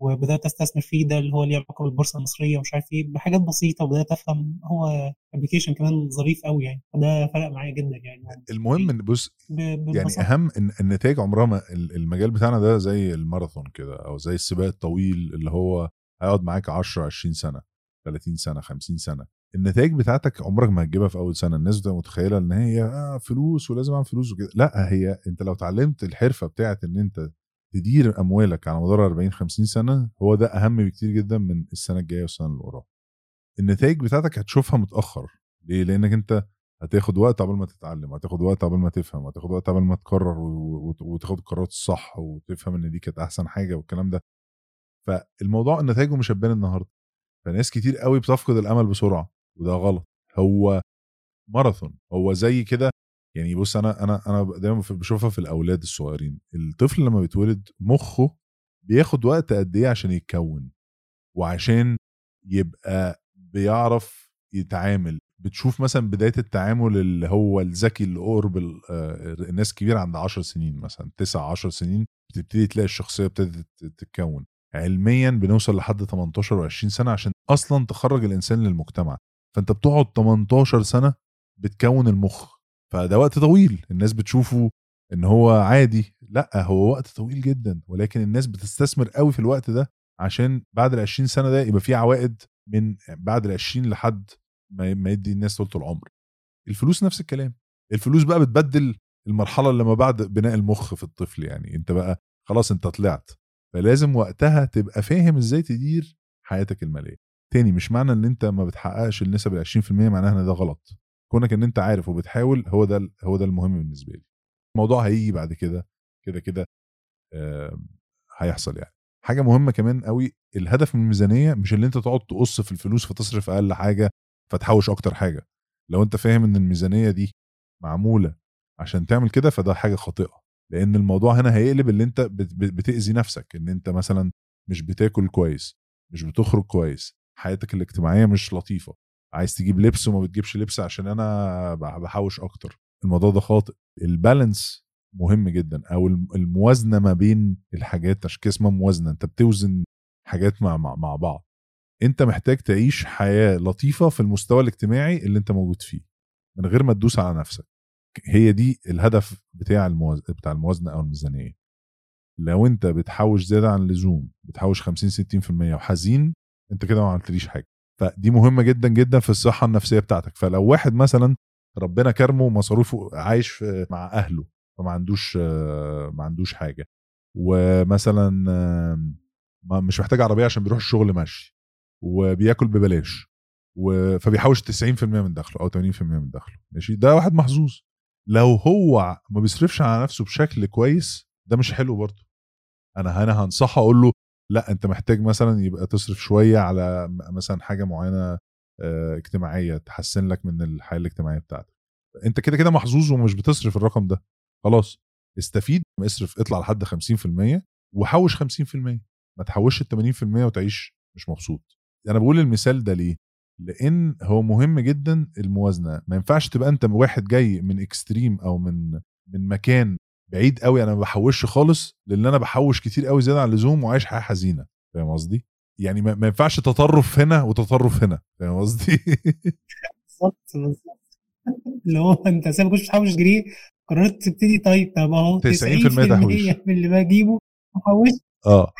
وبدات استثمر فيه ده اللي هو ليه علاقه بالبورصه المصريه ومش عارف ايه بحاجات بسيطه وبدات افهم هو ابلكيشن كمان ظريف قوي يعني فده فرق معايا جدا يعني
المهم ان بص
ب-
يعني
ببساطة.
اهم ان النتائج عمرها ما ال- المجال بتاعنا ده زي الماراثون كده او زي السباق الطويل اللي هو هيقعد معاك 10 20 سنه 30 سنه 50 سنه النتائج بتاعتك عمرك ما هتجيبها في اول سنه الناس بتبقى متخيله ان هي آه فلوس ولازم اعمل فلوس وكده لا هي انت لو اتعلمت الحرفه بتاعت ان انت تدير اموالك على مدار 40 50 سنه هو ده اهم بكتير جدا من السنه الجايه والسنه اللي وراها النتائج بتاعتك هتشوفها متاخر ليه لانك انت هتاخد وقت قبل ما تتعلم هتاخد وقت قبل ما تفهم هتاخد وقت قبل ما تقرر و- و- وتاخد القرارات الصح وتفهم ان دي كانت احسن حاجه والكلام ده فالموضوع نتائجه مش هتبان النهارده فناس كتير قوي بتفقد الامل بسرعه وده غلط هو ماراثون هو زي كده يعني بص انا انا انا دايما في- بشوفها في الاولاد الصغيرين الطفل لما بيتولد مخه بياخد وقت قد ايه عشان يتكون وعشان يبقى بيعرف يتعامل بتشوف مثلا بدايه التعامل اللي هو الذكي اللي قرب ال- آه، الناس كبيره عند 10 سنين مثلا 9 10 سنين بتبتدي تلاقي الشخصيه ابتدت تتكون علميا بنوصل لحد 18 و20 سنه عشان اصلا تخرج الانسان للمجتمع فانت بتقعد 18 سنه بتكون المخ فده وقت طويل الناس بتشوفه ان هو عادي لا هو وقت طويل جدا ولكن الناس بتستثمر قوي في الوقت ده عشان بعد ال 20 سنه ده يبقى في عوائد من بعد ال 20 لحد ما ما يدي الناس طول العمر الفلوس نفس الكلام الفلوس بقى بتبدل المرحله اللي ما بعد بناء المخ في الطفل يعني انت بقى خلاص انت طلعت فلازم وقتها تبقى فاهم ازاي تدير حياتك الماليه تاني مش معنى ان انت ما بتحققش النسب ال 20% معناها ان ده غلط كونك ان انت عارف وبتحاول هو ده هو ده المهم بالنسبه لي الموضوع هيجي بعد كده كده كده آم، هيحصل يعني حاجه مهمه كمان قوي الهدف من الميزانيه مش اللي انت تقعد تقص في الفلوس فتصرف اقل حاجه فتحوش اكتر حاجه لو انت فاهم ان الميزانيه دي معموله عشان تعمل كده فده حاجه خاطئه لان الموضوع هنا هيقلب اللي انت بت- بت- بتاذي نفسك ان انت مثلا مش بتاكل كويس مش بتخرج كويس حياتك الاجتماعيه مش لطيفه عايز تجيب لبس وما بتجيبش لبس عشان انا بح- بحوش اكتر الموضوع ده خاطئ البالانس مهم جدا او الم- الموازنه ما بين الحاجات عشان كده اسمها موازنه انت بتوزن حاجات مع مع, مع بعض انت محتاج تعيش حياه لطيفه في المستوى الاجتماعي اللي انت موجود فيه من غير ما تدوس على نفسك هي دي الهدف بتاع الموز... بتاع الموازنه او الميزانيه لو انت بتحوش زياده عن اللزوم بتحوش 50 60% وحزين انت كده ما عملتليش حاجه فدي مهمه جدا جدا في الصحه النفسيه بتاعتك فلو واحد مثلا ربنا كرمه مصاريفه عايش في- مع اهله فما عندوش آه، ما عندوش حاجه ومثلا آم، ما- مش محتاج عربيه عشان بيروح الشغل ماشي وبياكل ببلاش و- فبيحوش 90% من دخله او 80% من دخله ماشي ده واحد محظوظ لو هو ما بيصرفش على نفسه بشكل كويس ده مش حلو برضه انا هنا هنصحه اقول له لا انت محتاج مثلا يبقى تصرف شويه على م- مثلا حاجه معينه آه، اجتماعيه تحسن لك من الحياه الاجتماعيه بتاعتك انت كده كده محظوظ ومش بتصرف الرقم ده خلاص استفيد اصرف اطلع لحد 50% وحوش 50% ما تحوش ال 80% وتعيش مش مبسوط انا بقول المثال ده ليه لان هو مهم جدا الموازنه ما ينفعش تبقى انت واحد جاي من اكستريم او من من مكان بعيد قوي انا ما بحوش خالص لان انا بحوش كتير قوي زياده عن اللزوم وعايش حياه حزينه فاهم قصدي يعني ما ما ينفعش تطرف هنا وتطرف هنا فاهم قصدي
بالظبط بالظبط اللي هو انت سايب كنتش بتحوش جنيه قررت تبتدي طيب طب اهو
90% تحويش.
90% من اللي بجيبه محوش
اه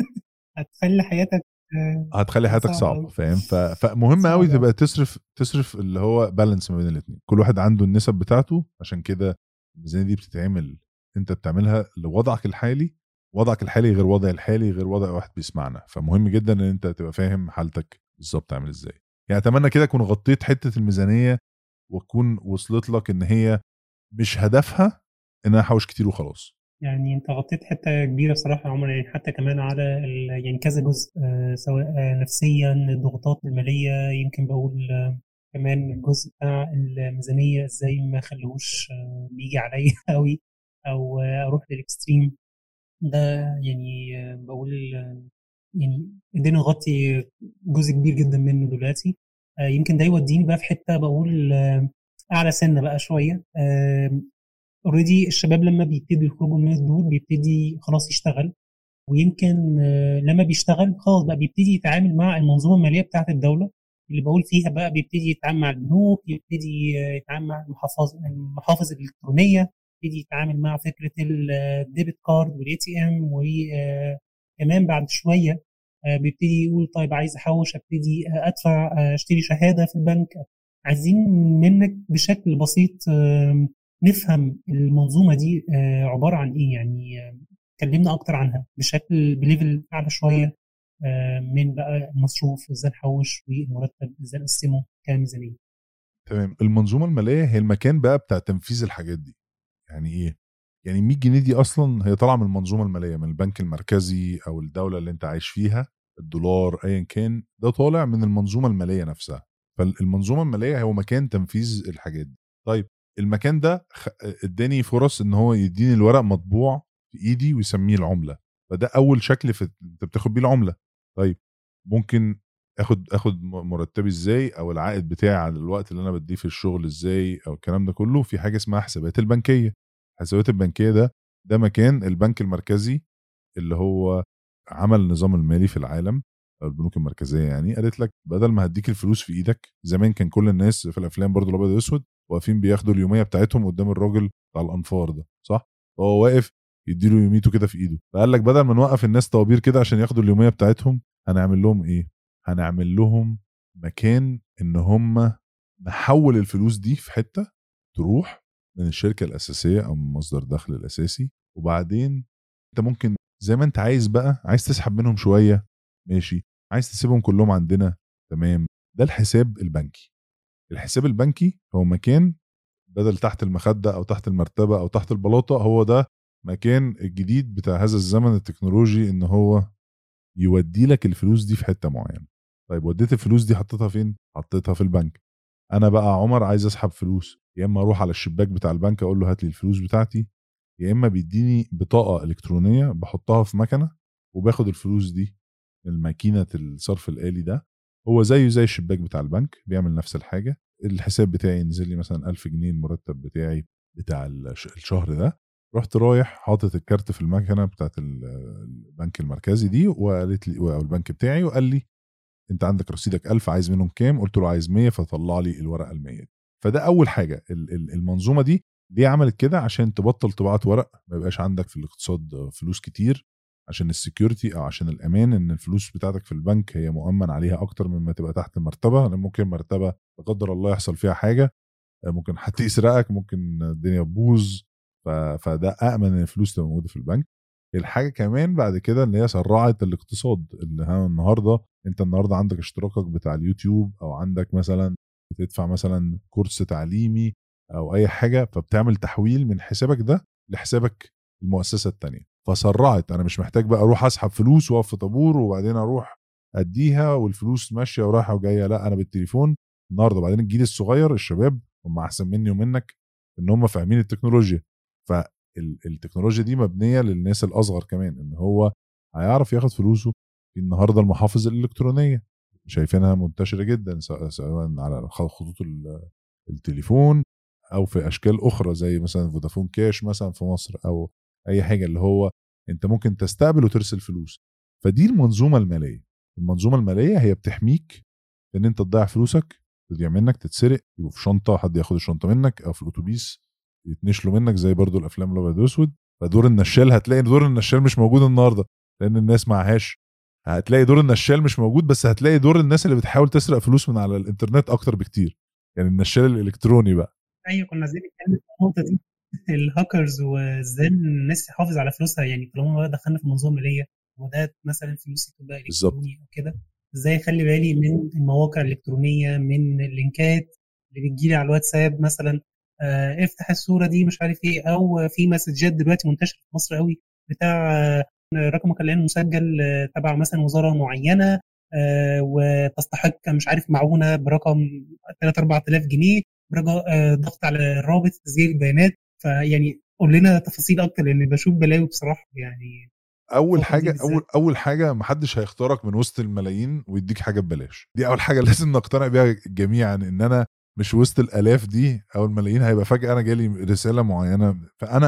هتخلي حياتك آه،
هتخلي حياتك
صعب
صعبه
أوي.
فاهم ف... فمهم
صعب
قوي
أوي.
تبقى تصرف تصرف اللي هو بالانس ما بين الاثنين كل واحد عنده النسب بتاعته عشان كده الميزانيه دي بتتعمل انت بتعملها لوضعك الحالي وضعك الحالي غير وضعي الحالي غير وضع واحد بيسمعنا فمهم جدا ان انت تبقى فاهم حالتك بالظبط عامل ازاي يعني اتمنى كده اكون غطيت حته الميزانيه وتكون وصلت لك ان هي مش هدفها ان انا احوش كتير وخلاص
يعني انت غطيت حته كبيره بصراحه يا عمر يعني حتى كمان على ال- يعني كذا جزء آه، سواء آه، نفسيا الضغوطات الماليه يمكن بقول آه، كمان الجزء بتاع الميزانيه ازاي ما اخليهوش آه، بيجي عليا قوي او آه، اروح للاكستريم ده يعني آه، بقول آه، يعني قدرنا نغطي جزء كبير جدا منه دلوقتي آه، يمكن ده يوديني بقى في حته بقول آه، اعلى سنه بقى شويه اوريدي الشباب لما بيبتدوا يخرجوا من الدور بيبتدي خلاص يشتغل ويمكن آه، لما بيشتغل خلاص بقى بيبتدي يتعامل مع المنظومه الماليه بتاعه الدوله اللي بقول فيها بقى بيبتدي يتعامل مع البنوك يبتدي آه، يتعامل مع المحافظ المحافظ الالكترونيه يبتدي يتعامل مع فكره الديبت كارد والاي تي ام وكمان بعد شويه بيبتدي يقول طيب عايز احوش ابتدي ادفع اشتري شهاده في البنك عايزين منك بشكل بسيط نفهم المنظومه دي عباره عن ايه يعني كلمنا اكتر عنها بشكل بليفل اعلى شويه من بقى المصروف وازاي نحوش والمرتب ازاي نقسمه كميزانيه
تمام المنظومه الماليه هي المكان بقى بتاع تنفيذ الحاجات دي يعني ايه يعني 100 جنيه دي اصلا هي طالعه من المنظومه الماليه من البنك المركزي او الدوله اللي انت عايش فيها الدولار ايا كان ده طالع من المنظومه الماليه نفسها فالمنظومه الماليه هو مكان تنفيذ الحاجات دي طيب المكان ده اداني فرص ان هو يديني الورق مطبوع في ايدي ويسميه العمله فده اول شكل في انت بتاخد بيه العمله طيب ممكن اخد اخد مرتبي ازاي او العائد بتاعي على الوقت اللي انا بديه في الشغل ازاي او الكلام ده كله في حاجه اسمها حسابات البنكيه الحسابات البنكيه ده ده مكان البنك المركزي اللي هو عمل النظام المالي في العالم او البنوك المركزيه يعني قالت لك بدل ما هديك الفلوس في ايدك زمان كان كل الناس في الافلام برضو الابيض والاسود واقفين بياخدوا اليوميه بتاعتهم قدام الراجل بتاع الانفار ده صح هو واقف يديله يوميته كده في ايده فقال لك بدل ما نوقف الناس طوابير كده عشان ياخدوا اليوميه بتاعتهم هنعمل لهم ايه هنعمل لهم مكان ان هم نحول الفلوس دي في حته تروح من الشركه الاساسيه او من مصدر الدخل الاساسي وبعدين انت ممكن زي ما انت عايز بقى عايز تسحب منهم شويه ماشي عايز تسيبهم كلهم عندنا تمام ده الحساب البنكي الحساب البنكي هو مكان بدل تحت المخده او تحت المرتبه او تحت البلاطه هو ده مكان الجديد بتاع هذا الزمن التكنولوجي ان هو يودي لك الفلوس دي في حته معينه طيب وديت الفلوس دي حطيتها فين حطيتها في البنك انا بقى عمر عايز اسحب فلوس يا اما اروح على الشباك بتاع البنك اقول له هات لي الفلوس بتاعتي يا اما بيديني بطاقه الكترونيه بحطها في مكنه وباخد الفلوس دي من ماكينه الصرف الالي ده هو زيه زي الشباك بتاع البنك بيعمل نفس الحاجه الحساب بتاعي نزل لي مثلا 1000 جنيه المرتب بتاعي بتاع الشهر ده رحت رايح حاطط الكارت في المكنه بتاعت البنك المركزي دي وقالت لي او البنك بتاعي وقال لي انت عندك رصيدك 1000 عايز منهم كام قلت له عايز 100 فطلع لي الورقه ال 100 فده اول حاجه المنظومه دي ليه عملت كده عشان تبطل طباعه ورق ما يبقاش عندك في الاقتصاد فلوس كتير عشان السكيورتي او عشان الامان ان الفلوس بتاعتك في البنك هي مؤمن عليها اكتر مما تبقى تحت مرتبه لان ممكن مرتبه لا قدر الله يحصل فيها حاجه ممكن حد يسرقك ممكن الدنيا تبوظ فده امن ان الفلوس تبقى موجوده في البنك الحاجه كمان بعد كده ان هي سرعت الاقتصاد اللي النهارده انت النهارده عندك اشتراكك بتاع اليوتيوب او عندك مثلا بتدفع مثلا كورس تعليمي او اي حاجه فبتعمل تحويل من حسابك ده لحسابك المؤسسه الثانيه فسرعت انا مش محتاج بقى اروح اسحب فلوس واقف في طابور وبعدين اروح اديها والفلوس ماشيه ورايحه وجايه لا انا بالتليفون النهارده بعدين الجيل الصغير الشباب هم احسن مني ومنك ان هم فاهمين التكنولوجيا فالتكنولوجيا دي مبنيه للناس الاصغر كمان ان هو هيعرف ياخد فلوسه في النهارده المحافظ الالكترونيه شايفينها منتشره جدا سواء على خطوط التليفون او في اشكال اخرى زي مثلا فودافون كاش مثلا في مصر او اي حاجه اللي هو انت ممكن تستقبل وترسل فلوس فدي المنظومه الماليه المنظومه الماليه هي بتحميك ان انت تضيع فلوسك تضيع منك تتسرق يبقوا في شنطه حد ياخد الشنطه منك او في الاتوبيس يتنشلوا منك زي برضو الافلام الابيض والاسود فدور النشال هتلاقي دور النشال مش موجود النهارده لان الناس معهاش هتلاقي دور النشال مش موجود بس هتلاقي دور الناس اللي بتحاول تسرق فلوس من على الانترنت اكتر بكتير يعني النشال الالكتروني بقى
ايوه كنا عايزين نتكلم في النقطه دي الهاكرز وازاي الناس تحافظ على فلوسها يعني طالما بقى دخلنا في المنظومه الماليه وده مثلا فلوسي تبقى الكتروني او كده ازاي اخلي بالي من المواقع الالكترونيه من اللينكات اللي بتجيلي على الواتساب مثلا آه افتح الصوره دي مش عارف ايه او في مسجات دلوقتي منتشره في مصر قوي بتاع آه رقمك الان مسجل آه تبع مثلا وزاره معينه آه وتستحق مش عارف معونه برقم 3 4000 جنيه برجاء ضغط على الرابط تسجيل البيانات فيعني قول لنا تفاصيل اكتر لان بشوف بلاوي بصراحه يعني
اول حاجه اول اول حاجه محدش هيختارك من وسط الملايين ويديك حاجه ببلاش دي اول حاجه لازم نقتنع بيها جميعا ان انا مش وسط الالاف دي او الملايين هيبقى فجاه انا جالي رساله معينه فانا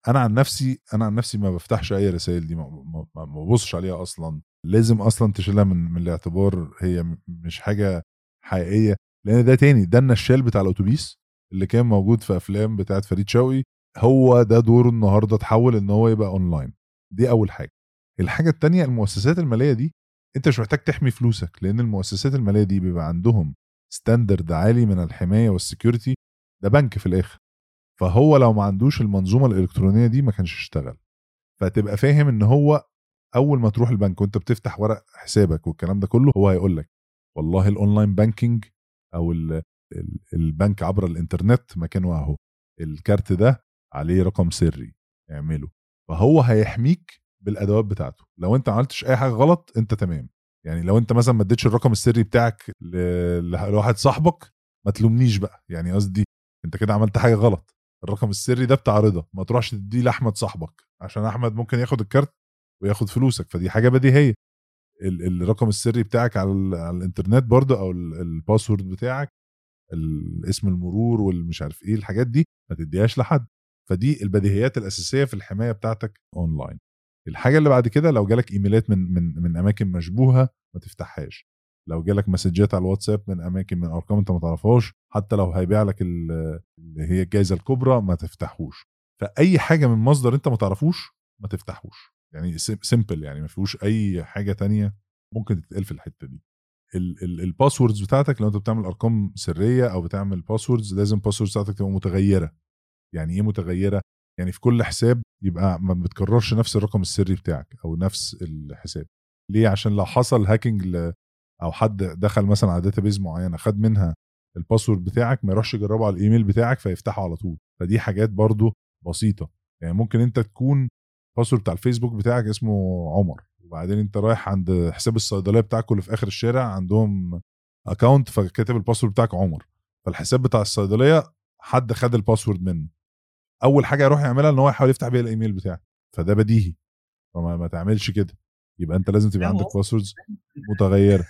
انا عن نفسي انا عن نفسي ما بفتحش اي رسائل دي ما ما- ما ما ببصش عليها اصلا لازم اصلا تشيلها من من الاعتبار هي م- مش حاجه حقيقيه لان ده تاني ده النشال بتاع الاتوبيس اللي كان موجود في افلام بتاعت فريد شوقي هو ده دوره النهارده اتحول ان هو يبقى اونلاين دي اول حاجه الحاجه التانية المؤسسات الماليه دي انت مش محتاج تحمي فلوسك لان المؤسسات الماليه دي بيبقى عندهم ستاندرد عالي من الحمايه والسكيورتي ده بنك في الاخر فهو لو ما عندوش المنظومه الالكترونيه دي ما كانش اشتغل فتبقى فاهم ان هو اول ما تروح البنك وانت بتفتح ورق حسابك والكلام ده كله هو هيقول لك والله الاونلاين بانكينج او ال- ال- البنك عبر الانترنت مكانه اهو الكارت ده عليه رقم سري اعمله فهو هيحميك بالادوات بتاعته لو انت ما عملتش اي حاجه غلط انت تمام يعني لو انت مثلا ما اديتش الرقم السري بتاعك ل- لواحد صاحبك ما تلومنيش بقى يعني قصدي انت كده عملت حاجه غلط الرقم السري ده بتاع رضا ما تروحش تديه لاحمد صاحبك عشان احمد ممكن ياخد الكارت وياخد فلوسك فدي حاجه بديهيه ال- الرقم السري بتاعك على, ال- على الانترنت برضه او ال- الباسورد بتاعك الاسم المرور والمش عارف ايه الحاجات دي ما تديهاش لحد فدي البديهيات الاساسيه في الحمايه بتاعتك اونلاين الحاجه اللي بعد كده لو جالك ايميلات من من من اماكن مشبوهه ما تفتحهاش لو جالك مسجات على الواتساب من اماكن من ارقام انت ما تعرفهاش حتى لو هيبيع لك ال- اللي هي الجائزه الكبرى ما تفتحوش فاي حاجه من مصدر انت ما تعرفوش ما تفتحوش يعني سيمبل يعني ما فيهوش اي حاجه تانية ممكن تتقال في الحته دي الباسوردز بتاعتك لو انت بتعمل ارقام سريه او بتعمل باسوردز لازم الباسوردز بتاعتك تبقى متغيره يعني ايه متغيره يعني في كل حساب يبقى ما بتكررش نفس الرقم السري بتاعك او نفس الحساب ليه عشان لو حصل هاكينج ل... او حد دخل مثلا على داتابيز معينه خد منها الباسورد بتاعك ما يروحش يجربه على الايميل بتاعك فيفتحه على طول فدي حاجات برضو بسيطه يعني ممكن انت تكون الباسورد بتاع الفيسبوك بتاعك اسمه عمر وبعدين انت رايح عند حساب الصيدليه بتاعك اللي في اخر الشارع عندهم اكونت فكاتب الباسورد بتاعك عمر فالحساب بتاع الصيدليه حد خد الباسورد منه اول حاجه يروح يعملها ان هو يحاول يفتح بيها الايميل بتاعك فده بديهي فما ما تعملش كده يبقى انت لازم تبقى
لا،
عندك
هو-
باسوردز متغيره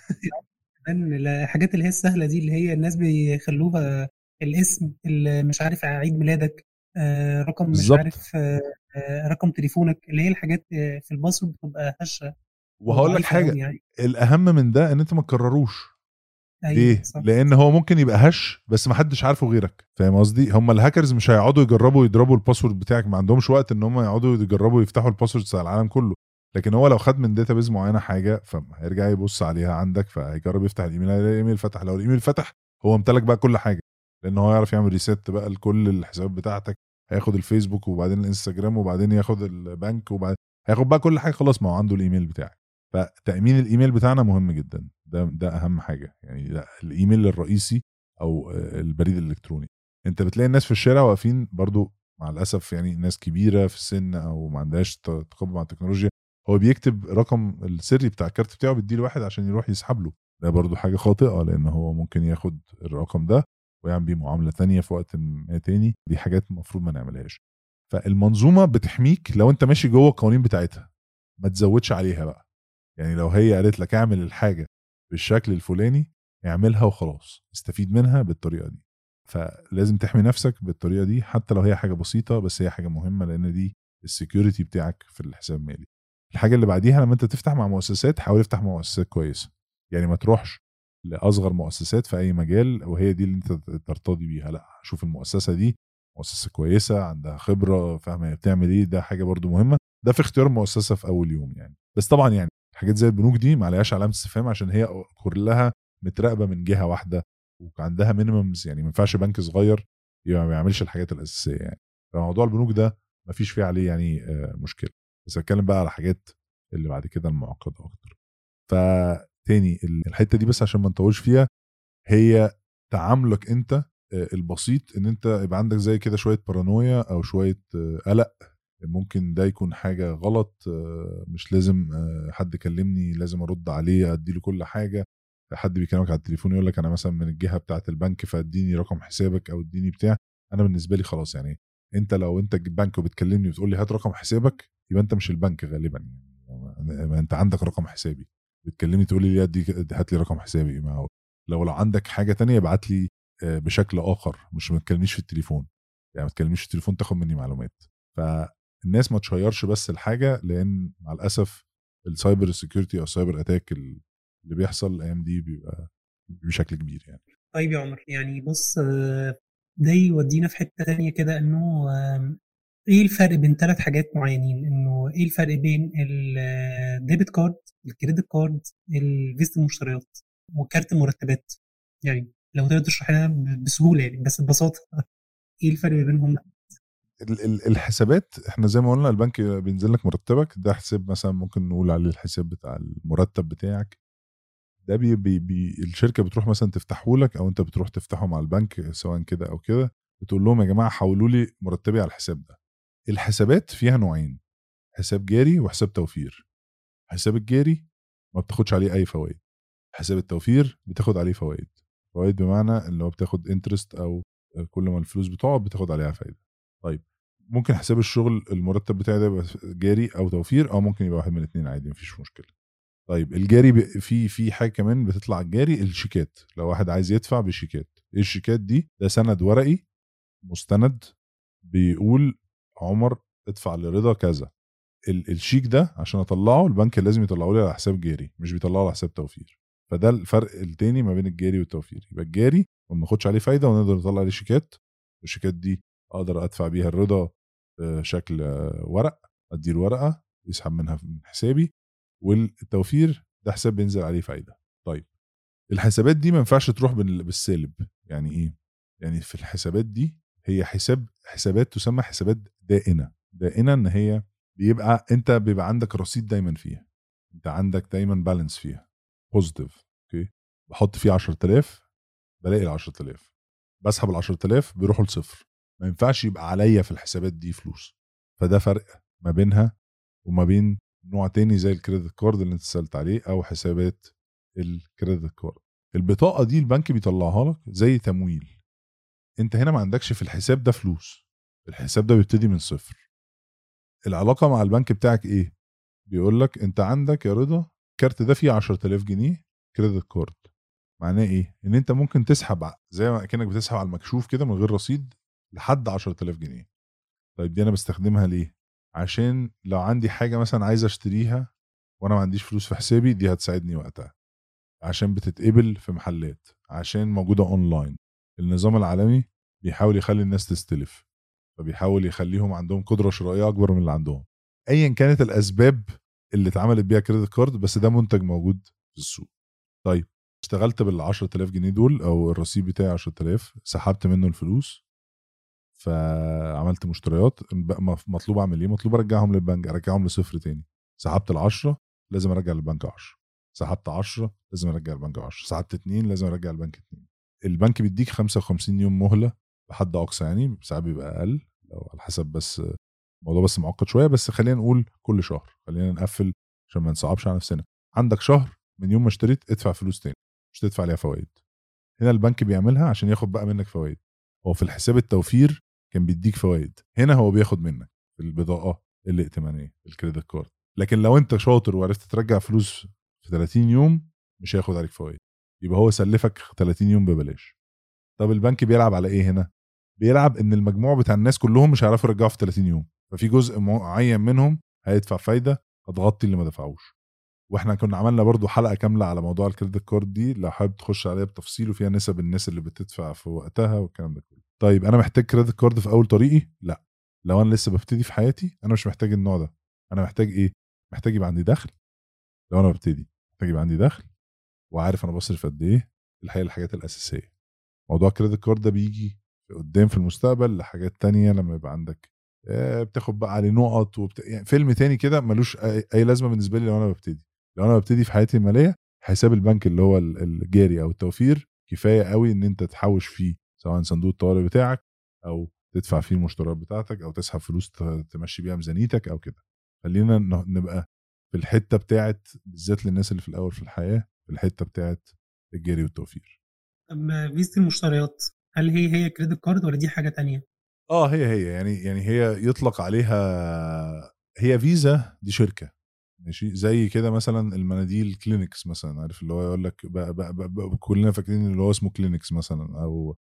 كمان الحاجات اللي هي السهله دي اللي هي الناس بيخلوها الاسم اللي مش عارف عيد ميلادك آه، رقم مش
بالظبط.
عارف آه، آه، رقم تليفونك اللي هي الحاجات آه، في الباسورد بتبقى هشه
وهقول لك
وضعيفة
حاجه
أوي يعني
الاهم من ده ان انت ما تكرروش
أيوة،
ليه؟
صح.
لان هو ممكن يبقى هش بس ما حدش عارفه غيرك فاهم قصدي هم الهاكرز مش هيقعدوا يجربوا يضربوا الباسورد بتاعك ما عندهمش وقت ان هم يقعدوا يجربوا يفتحوا الباسورد بتاع العالم كله لكن هو لو خد من داتابيز معينه حاجه فهيرجع يبص عليها عندك فهيجرب يفتح الايميل هيلاقي الايميل فتح لو الايميل فتح هو امتلك بقى كل حاجه لان هو يعرف يعمل ريست بقى لكل الحسابات بتاعتك هياخد الفيسبوك وبعدين الانستجرام وبعدين ياخد البنك وبعدين هياخد بقى كل حاجه خلاص ما هو عنده الايميل بتاعك فتامين الايميل بتاعنا مهم جدا ده ده اهم حاجه يعني ده الايميل الرئيسي او آه، البريد الالكتروني انت بتلاقي الناس في الشارع واقفين برضو مع الاسف يعني ناس كبيره في السن او ما عندهاش ت- تقبل مع التكنولوجيا هو بيكتب رقم السري بتاع الكارت بتاعه بيديه لواحد عشان يروح يسحب له ده برضو حاجه خاطئه لان هو ممكن ياخد الرقم ده ويعمل بيه معامله تانية في وقت ما تاني دي حاجات المفروض ما نعملهاش فالمنظومه بتحميك لو انت ماشي جوه القوانين بتاعتها ما تزودش عليها بقى يعني لو هي قالت لك اعمل الحاجه بالشكل الفلاني اعملها وخلاص استفيد منها بالطريقه دي فلازم تحمي نفسك بالطريقه دي حتى لو هي حاجه بسيطه بس هي حاجه مهمه لان دي السكيورتي بتاعك في الحساب المالي الحاجه اللي بعديها لما انت تفتح مع مؤسسات حاول افتح مع مؤسسات كويسه يعني ما تروحش لاصغر مؤسسات في اي مجال وهي دي اللي انت ترتضي بيها لا شوف المؤسسه دي مؤسسه كويسه عندها خبره فاهمه هي بتعمل ايه ده حاجه برضو مهمه ده في اختيار المؤسسه في اول يوم يعني بس طبعا يعني حاجات زي البنوك دي ما عليهاش علامه استفهام عشان هي كلها متراقبه من جهه واحده وعندها مينيممز يعني ما ينفعش بنك صغير يبقى ما بيعملش الحاجات الاساسيه يعني فموضوع البنوك ده ما فيش فيه عليه يعني آه، مشكله بس هتكلم بقى على حاجات اللي بعد كده المعقده اكتر فتاني ال- الحته دي بس عشان ما نطولش فيها هي تعاملك انت آه، البسيط ان انت يبقى عندك زي كده شويه بارانويا او شويه آه، قلق ممكن ده يكون حاجه غلط آه، مش لازم آه، حد كلمني لازم ارد عليه اديله كل حاجه حد بيكلمك على التليفون يقول لك انا مثلا من الجهه بتاعه البنك فاديني رقم حسابك او اديني بتاع انا بالنسبه لي خلاص يعني انت لو انت البنك وبتكلمني وتقول لي هات رقم حسابك يبقى انت مش البنك غالبا يعني ما انت عندك رقم حسابي بتكلمني تقول لي ليه اديك هات لي رقم حسابي ما هو لو لو عندك حاجه تانية ابعت لي آه، بشكل اخر مش ما تكلمنيش في التليفون يعني ما تكلمنيش في التليفون تاخد مني معلومات الناس ما تشيرش بس الحاجه لان مع الاسف السايبر سيكيورتي او السايبر اتاك اللي بيحصل الايام دي بيبقى بشكل كبير يعني
طيب يا عمر يعني بص آه، ده يودينا في حته تانية كده انه ايه الفرق بين ثلاث حاجات معينين انه ايه الفرق بين الديبت كارد الكريدت كارد الفيزا المشتريات وكارت المرتبات يعني لو تقدر تشرح لنا بسهوله يعني بس ببساطه ايه الفرق بينهم
الحسابات احنا زي ما قلنا البنك بينزل لك مرتبك ده حساب مثلا ممكن نقول عليه الحساب بتاع المرتب بتاعك ده بي بي بي الشركه بتروح مثلا تفتحه لك او انت بتروح تفتحه مع البنك سواء كده او كده بتقول لهم يا جماعه حولوا لي مرتبي على الحساب ده الحسابات فيها نوعين حساب جاري وحساب توفير حساب الجاري ما بتاخدش عليه اي فوائد حساب التوفير بتاخد عليه فوائد فوائد بمعنى ان هو بتاخد انترست او كل ما الفلوس بتقعد بتاخد عليها فايده طيب ممكن حساب الشغل المرتب بتاعي ده يبقى جاري او توفير او ممكن يبقى واحد من الاثنين عادي مفيش مشكله طيب الجاري في في حاجه كمان بتطلع الجاري الشيكات لو واحد عايز يدفع بشيكات ايه الشيكات دي ده سند ورقي مستند بيقول عمر ادفع لرضا كذا الشيك ده عشان اطلعه البنك لازم يطلعه لي على حساب جاري مش بيطلعه على حساب توفير فده الفرق التاني ما بين الجاري والتوفير يبقى الجاري ما بناخدش عليه فايده ونقدر نطلع عليه شيكات الشيكات دي اقدر ادفع بيها الرضا بشكل ورق ادي ورقه يسحب منها من حسابي والتوفير ده حساب بينزل عليه فايده طيب الحسابات دي ما ينفعش تروح بالسالب يعني ايه يعني في الحسابات دي هي حساب حسابات تسمى حسابات دائنه دائنه ان هي بيبقى انت بيبقى عندك رصيد دايما فيها انت عندك دايما بالانس فيها بوزيتيف اوكي بحط فيه 10000 بلاقي ال 10000 بسحب ال 10000 بيروحوا لصفر ما ينفعش يبقى عليا في الحسابات دي فلوس فده فرق ما بينها وما بين نوع تاني زي الكريدت كارد اللي انت سالت عليه او حسابات الكريدت كارد البطاقه دي البنك بيطلعها لك زي تمويل انت هنا ما عندكش في الحساب ده فلوس الحساب ده بيبتدي من صفر العلاقه مع البنك بتاعك ايه بيقول لك انت عندك يا رضا الكارت ده فيه 10000 جنيه كريدت كارد معناه ايه ان انت ممكن تسحب زي ما كانك بتسحب على المكشوف كده من غير رصيد لحد 10000 جنيه طيب دي انا بستخدمها ليه عشان لو عندي حاجه مثلا عايز اشتريها وانا ما عنديش فلوس في حسابي دي هتساعدني وقتها عشان بتتقبل في محلات عشان موجوده اونلاين النظام العالمي بيحاول يخلي الناس تستلف فبيحاول يخليهم عندهم قدره شرائيه اكبر من اللي عندهم ايا كانت الاسباب اللي اتعملت بيها كريدت كارد بس ده منتج موجود في السوق طيب اشتغلت بال 10000 جنيه دول او الرصيد بتاعي 10000 سحبت منه الفلوس فعملت مشتريات مطلوب اعمل ايه مطلوب ارجعهم للبنك ارجعهم لصفر تاني سحبت ال10 لازم ارجع للبنك 10 سحبت 10 لازم ارجع للبنك 10 سحبت 2 لازم ارجع للبنك 2 البنك بيديك 55 يوم مهله بحد اقصى يعني ساعات بيبقى اقل لو على حسب بس الموضوع بس معقد شويه بس خلينا نقول كل شهر خلينا نقفل عشان ما نصعبش على نفسنا عندك شهر من يوم ما اشتريت ادفع فلوس تاني مش تدفع عليها فوائد هنا البنك بيعملها عشان ياخد بقى منك فوائد هو في الحساب التوفير كان بيديك فوائد هنا هو بياخد منك في البضاعه الائتمانيه الكريدت كارد لكن لو انت شاطر وعرفت ترجع فلوس في 30 يوم مش هياخد عليك فوائد يبقى هو سلفك 30 يوم ببلاش طب البنك بيلعب على ايه هنا بيلعب ان المجموع بتاع الناس كلهم مش هيعرفوا يرجعوا في 30 يوم ففي جزء معين منهم هيدفع فايده هتغطي اللي ما دفعوش واحنا كنا عملنا برضو حلقه كامله على موضوع الكريدت كارد دي لو حابب تخش عليها بتفصيل وفيها نسب الناس اللي بتدفع في وقتها والكلام ده كله طيب انا محتاج كريدت كارد في اول طريقي لا لو انا لسه ببتدي في حياتي انا مش محتاج النوع ده انا محتاج ايه محتاج يبقى عندي دخل لو انا ببتدي محتاج يبقى عندي دخل وعارف انا بصرف قد ايه الحقيقه الحاجات الاساسيه موضوع الكريدت كارد ده بيجي قدام في المستقبل لحاجات تانية لما يبقى عندك آه، بتاخد بقى عليه نقط وبت... يعني فيلم تاني كده ملوش اي لازمه بالنسبه لي لو انا ببتدي لو انا ببتدي في حياتي الماليه حساب البنك اللي هو الجاري او التوفير كفايه قوي ان انت تحوش فيه سواء صندوق الطوارئ بتاعك او تدفع فيه المشتريات بتاعتك او تسحب فلوس تمشي بيها ميزانيتك او كده خلينا نبقى في الحته بتاعت بالذات للناس اللي في الاول في الحياه في الحته بتاعت الجري والتوفير
طب فيزا المشتريات هل هي هي كريدت كارد ولا دي حاجه تانية
اه هي هي يعني يعني هي يطلق عليها هي فيزا دي شركه ماشي زي كده مثلا المناديل كلينكس مثلا عارف اللي هو يقول لك بقى بقى بقى بقى كلنا فاكرين اللي هو اسمه كلينكس مثلا او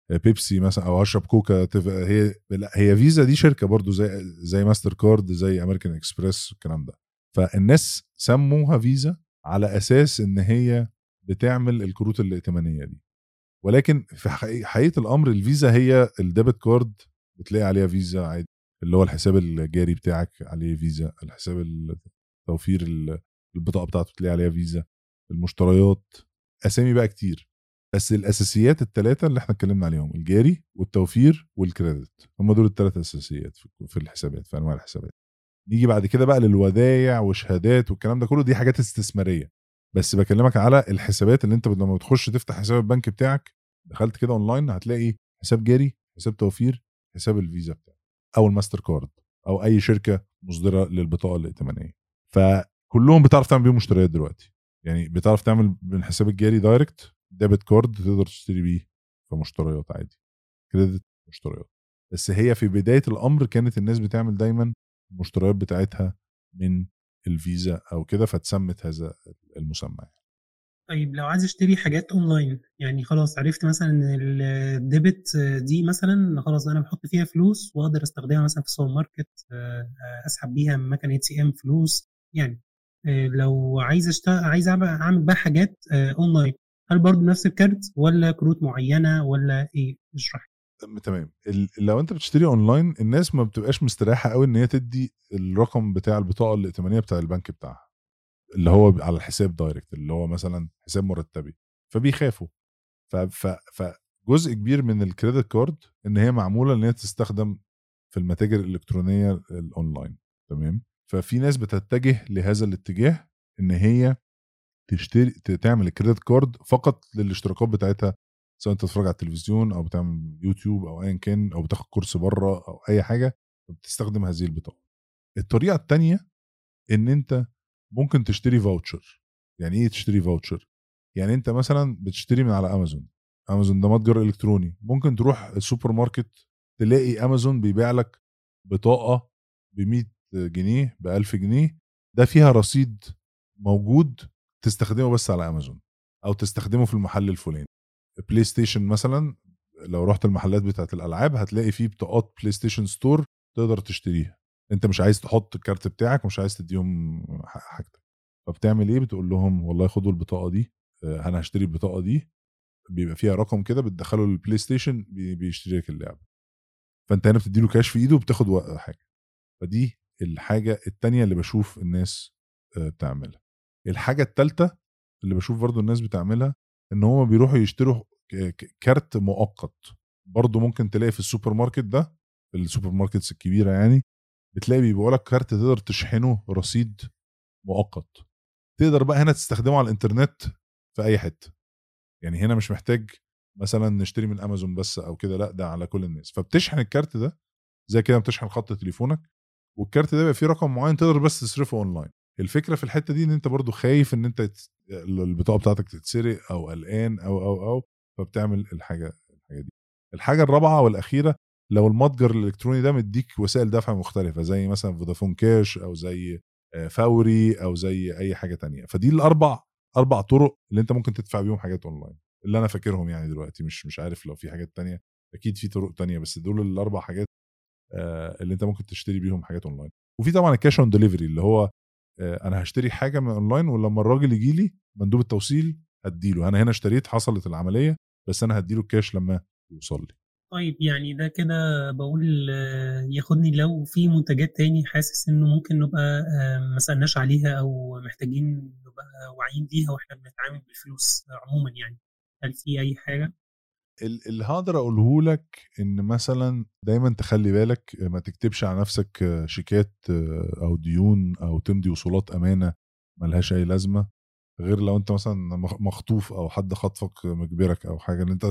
بيبسي مثلا او اشرب كوكا تف... هي لا هي فيزا دي شركه برضو زي زي ماستر كارد زي امريكان اكسبريس الكلام ده فالناس سموها فيزا على اساس ان هي بتعمل الكروت الائتمانيه دي ولكن في حقيقه الامر الفيزا هي الديبت كارد بتلاقي عليها فيزا عادي اللي هو الحساب الجاري بتاعك عليه فيزا الحساب التوفير البطاقه بتاعته بتلاقي عليها فيزا المشتريات اسامي بقى كتير بس الاساسيات الثلاثه اللي احنا اتكلمنا عليهم الجاري والتوفير والكريدت هم دول الثلاث اساسيات في الحسابات في انواع الحسابات نيجي بعد كده بقى للودايع وشهادات والكلام ده كله دي حاجات استثماريه بس بكلمك على الحسابات اللي انت لما بتخش تفتح حساب البنك بتاعك دخلت كده اونلاين هتلاقي حساب جاري حساب توفير حساب الفيزا بتاعك او الماستر كارد او اي شركه مصدره للبطاقه الائتمانيه فكلهم بتعرف تعمل بيهم مشتريات دلوقتي يعني بتعرف تعمل من حساب الجاري دايركت ديبت كارد تقدر تشتري بيه في مشتريات عادي كريدت مشتريات بس هي في بدايه الامر كانت الناس بتعمل دايما المشتريات بتاعتها من الفيزا او كده فتسمت هذا المسمى يعني.
طيب لو عايز اشتري حاجات اونلاين يعني خلاص عرفت مثلا ان الديبت دي مثلا خلاص انا بحط فيها فلوس واقدر استخدمها مثلا في السوبر ماركت آه، اسحب بيها من مكنه اتش ام فلوس يعني آه، لو عايز اشتغل عايز اعمل بقى حاجات اونلاين آه، هل برضه نفس الكارت ولا كروت معينه ولا ايه اشرح
تمام لو انت بتشتري اونلاين الناس ما بتبقاش مستريحه قوي ان هي تدي الرقم بتاع البطاقه الائتمانيه بتاع البنك بتاعها اللي هو على الحساب دايركت اللي هو مثلا حساب مرتبي فبيخافوا فجزء كبير من الكريدت كارد ان هي معموله ان هي تستخدم في المتاجر الالكترونيه الاونلاين تمام ففي ناس بتتجه لهذا الاتجاه ان هي تشتري تعمل الكريدت كارد فقط للاشتراكات بتاعتها سواء انت تتفرج على التلفزيون او بتعمل يوتيوب او ايا كان او بتاخد كورس بره او اي حاجه بتستخدم هذه البطاقه الطريقه الثانيه ان انت ممكن تشتري فاوتشر يعني ايه تشتري فاوتشر يعني انت مثلا بتشتري من على امازون امازون ده متجر الكتروني ممكن تروح السوبر ماركت تلاقي امازون بيبيع لك بطاقه ب 100 جنيه ب 1000 جنيه ده فيها رصيد موجود تستخدمه بس على امازون او تستخدمه في المحل الفلاني بلاي ستيشن مثلا لو رحت المحلات بتاعت الالعاب هتلاقي فيه بطاقات بلاي ستيشن ستور تقدر تشتريها انت مش عايز تحط الكارت بتاعك ومش عايز تديهم حاجتك فبتعمل ايه بتقول لهم والله خدوا البطاقه دي آه، انا هشتري البطاقه دي بيبقى فيها رقم كده بتدخله للبلاي ستيشن بيشتري لك اللعبه فانت هنا بتدي له كاش في ايده وبتاخد حاجه فدي الحاجه التانية اللي بشوف الناس آه، بتعملها الحاجه الثالثه اللي بشوف برضو الناس بتعملها ان هم بيروحوا يشتروا كارت مؤقت برضو ممكن تلاقي في السوبر ماركت ده في السوبر ماركتس الكبيره يعني بتلاقي بيبقى لك كارت تقدر تشحنه رصيد مؤقت تقدر بقى هنا تستخدمه على الانترنت في اي حته يعني هنا مش محتاج مثلا نشتري من امازون بس او كده لا ده على كل الناس فبتشحن الكارت ده زي كده بتشحن خط تليفونك والكارت ده بيبقى فيه رقم معين تقدر بس تصرفه اونلاين الفكره في الحته دي ان انت برضو خايف ان انت البطاقه بتاعتك تتسرق او قلقان او او او فبتعمل الحاجه الحاجه دي الحاجه الرابعه والاخيره لو المتجر الالكتروني ده مديك وسائل دفع مختلفه زي مثلا فودافون كاش او زي آه، فوري او زي اي حاجه تانية فدي الاربع اربع طرق اللي انت ممكن تدفع بيهم حاجات اونلاين اللي انا فاكرهم يعني دلوقتي مش مش عارف لو في حاجات تانية اكيد في طرق تانية بس دول الاربع حاجات آه، اللي انت ممكن تشتري بيهم حاجات اونلاين وفي طبعا الكاش اون ديليفري اللي هو آه، انا هشتري حاجه من اونلاين ولما الراجل يجي لي مندوب التوصيل هديله انا هنا اشتريت حصلت العمليه بس انا هديله الكاش لما يوصل لي
طيب يعني ده كده بقول آه، ياخدني لو في منتجات تاني حاسس انه ممكن نبقى ما سالناش عليها او محتاجين نبقى واعيين ليها واحنا بنتعامل بالفلوس عموما يعني هل في اي حاجه
اللي هقدر اقوله لك ان مثلا دايما تخلي بالك ما تكتبش على نفسك شيكات او ديون او تمضي وصولات امانه ملهاش اي لازمه غير لو انت مثلا مخطوف او حد خطفك مجبرك او حاجه ان انت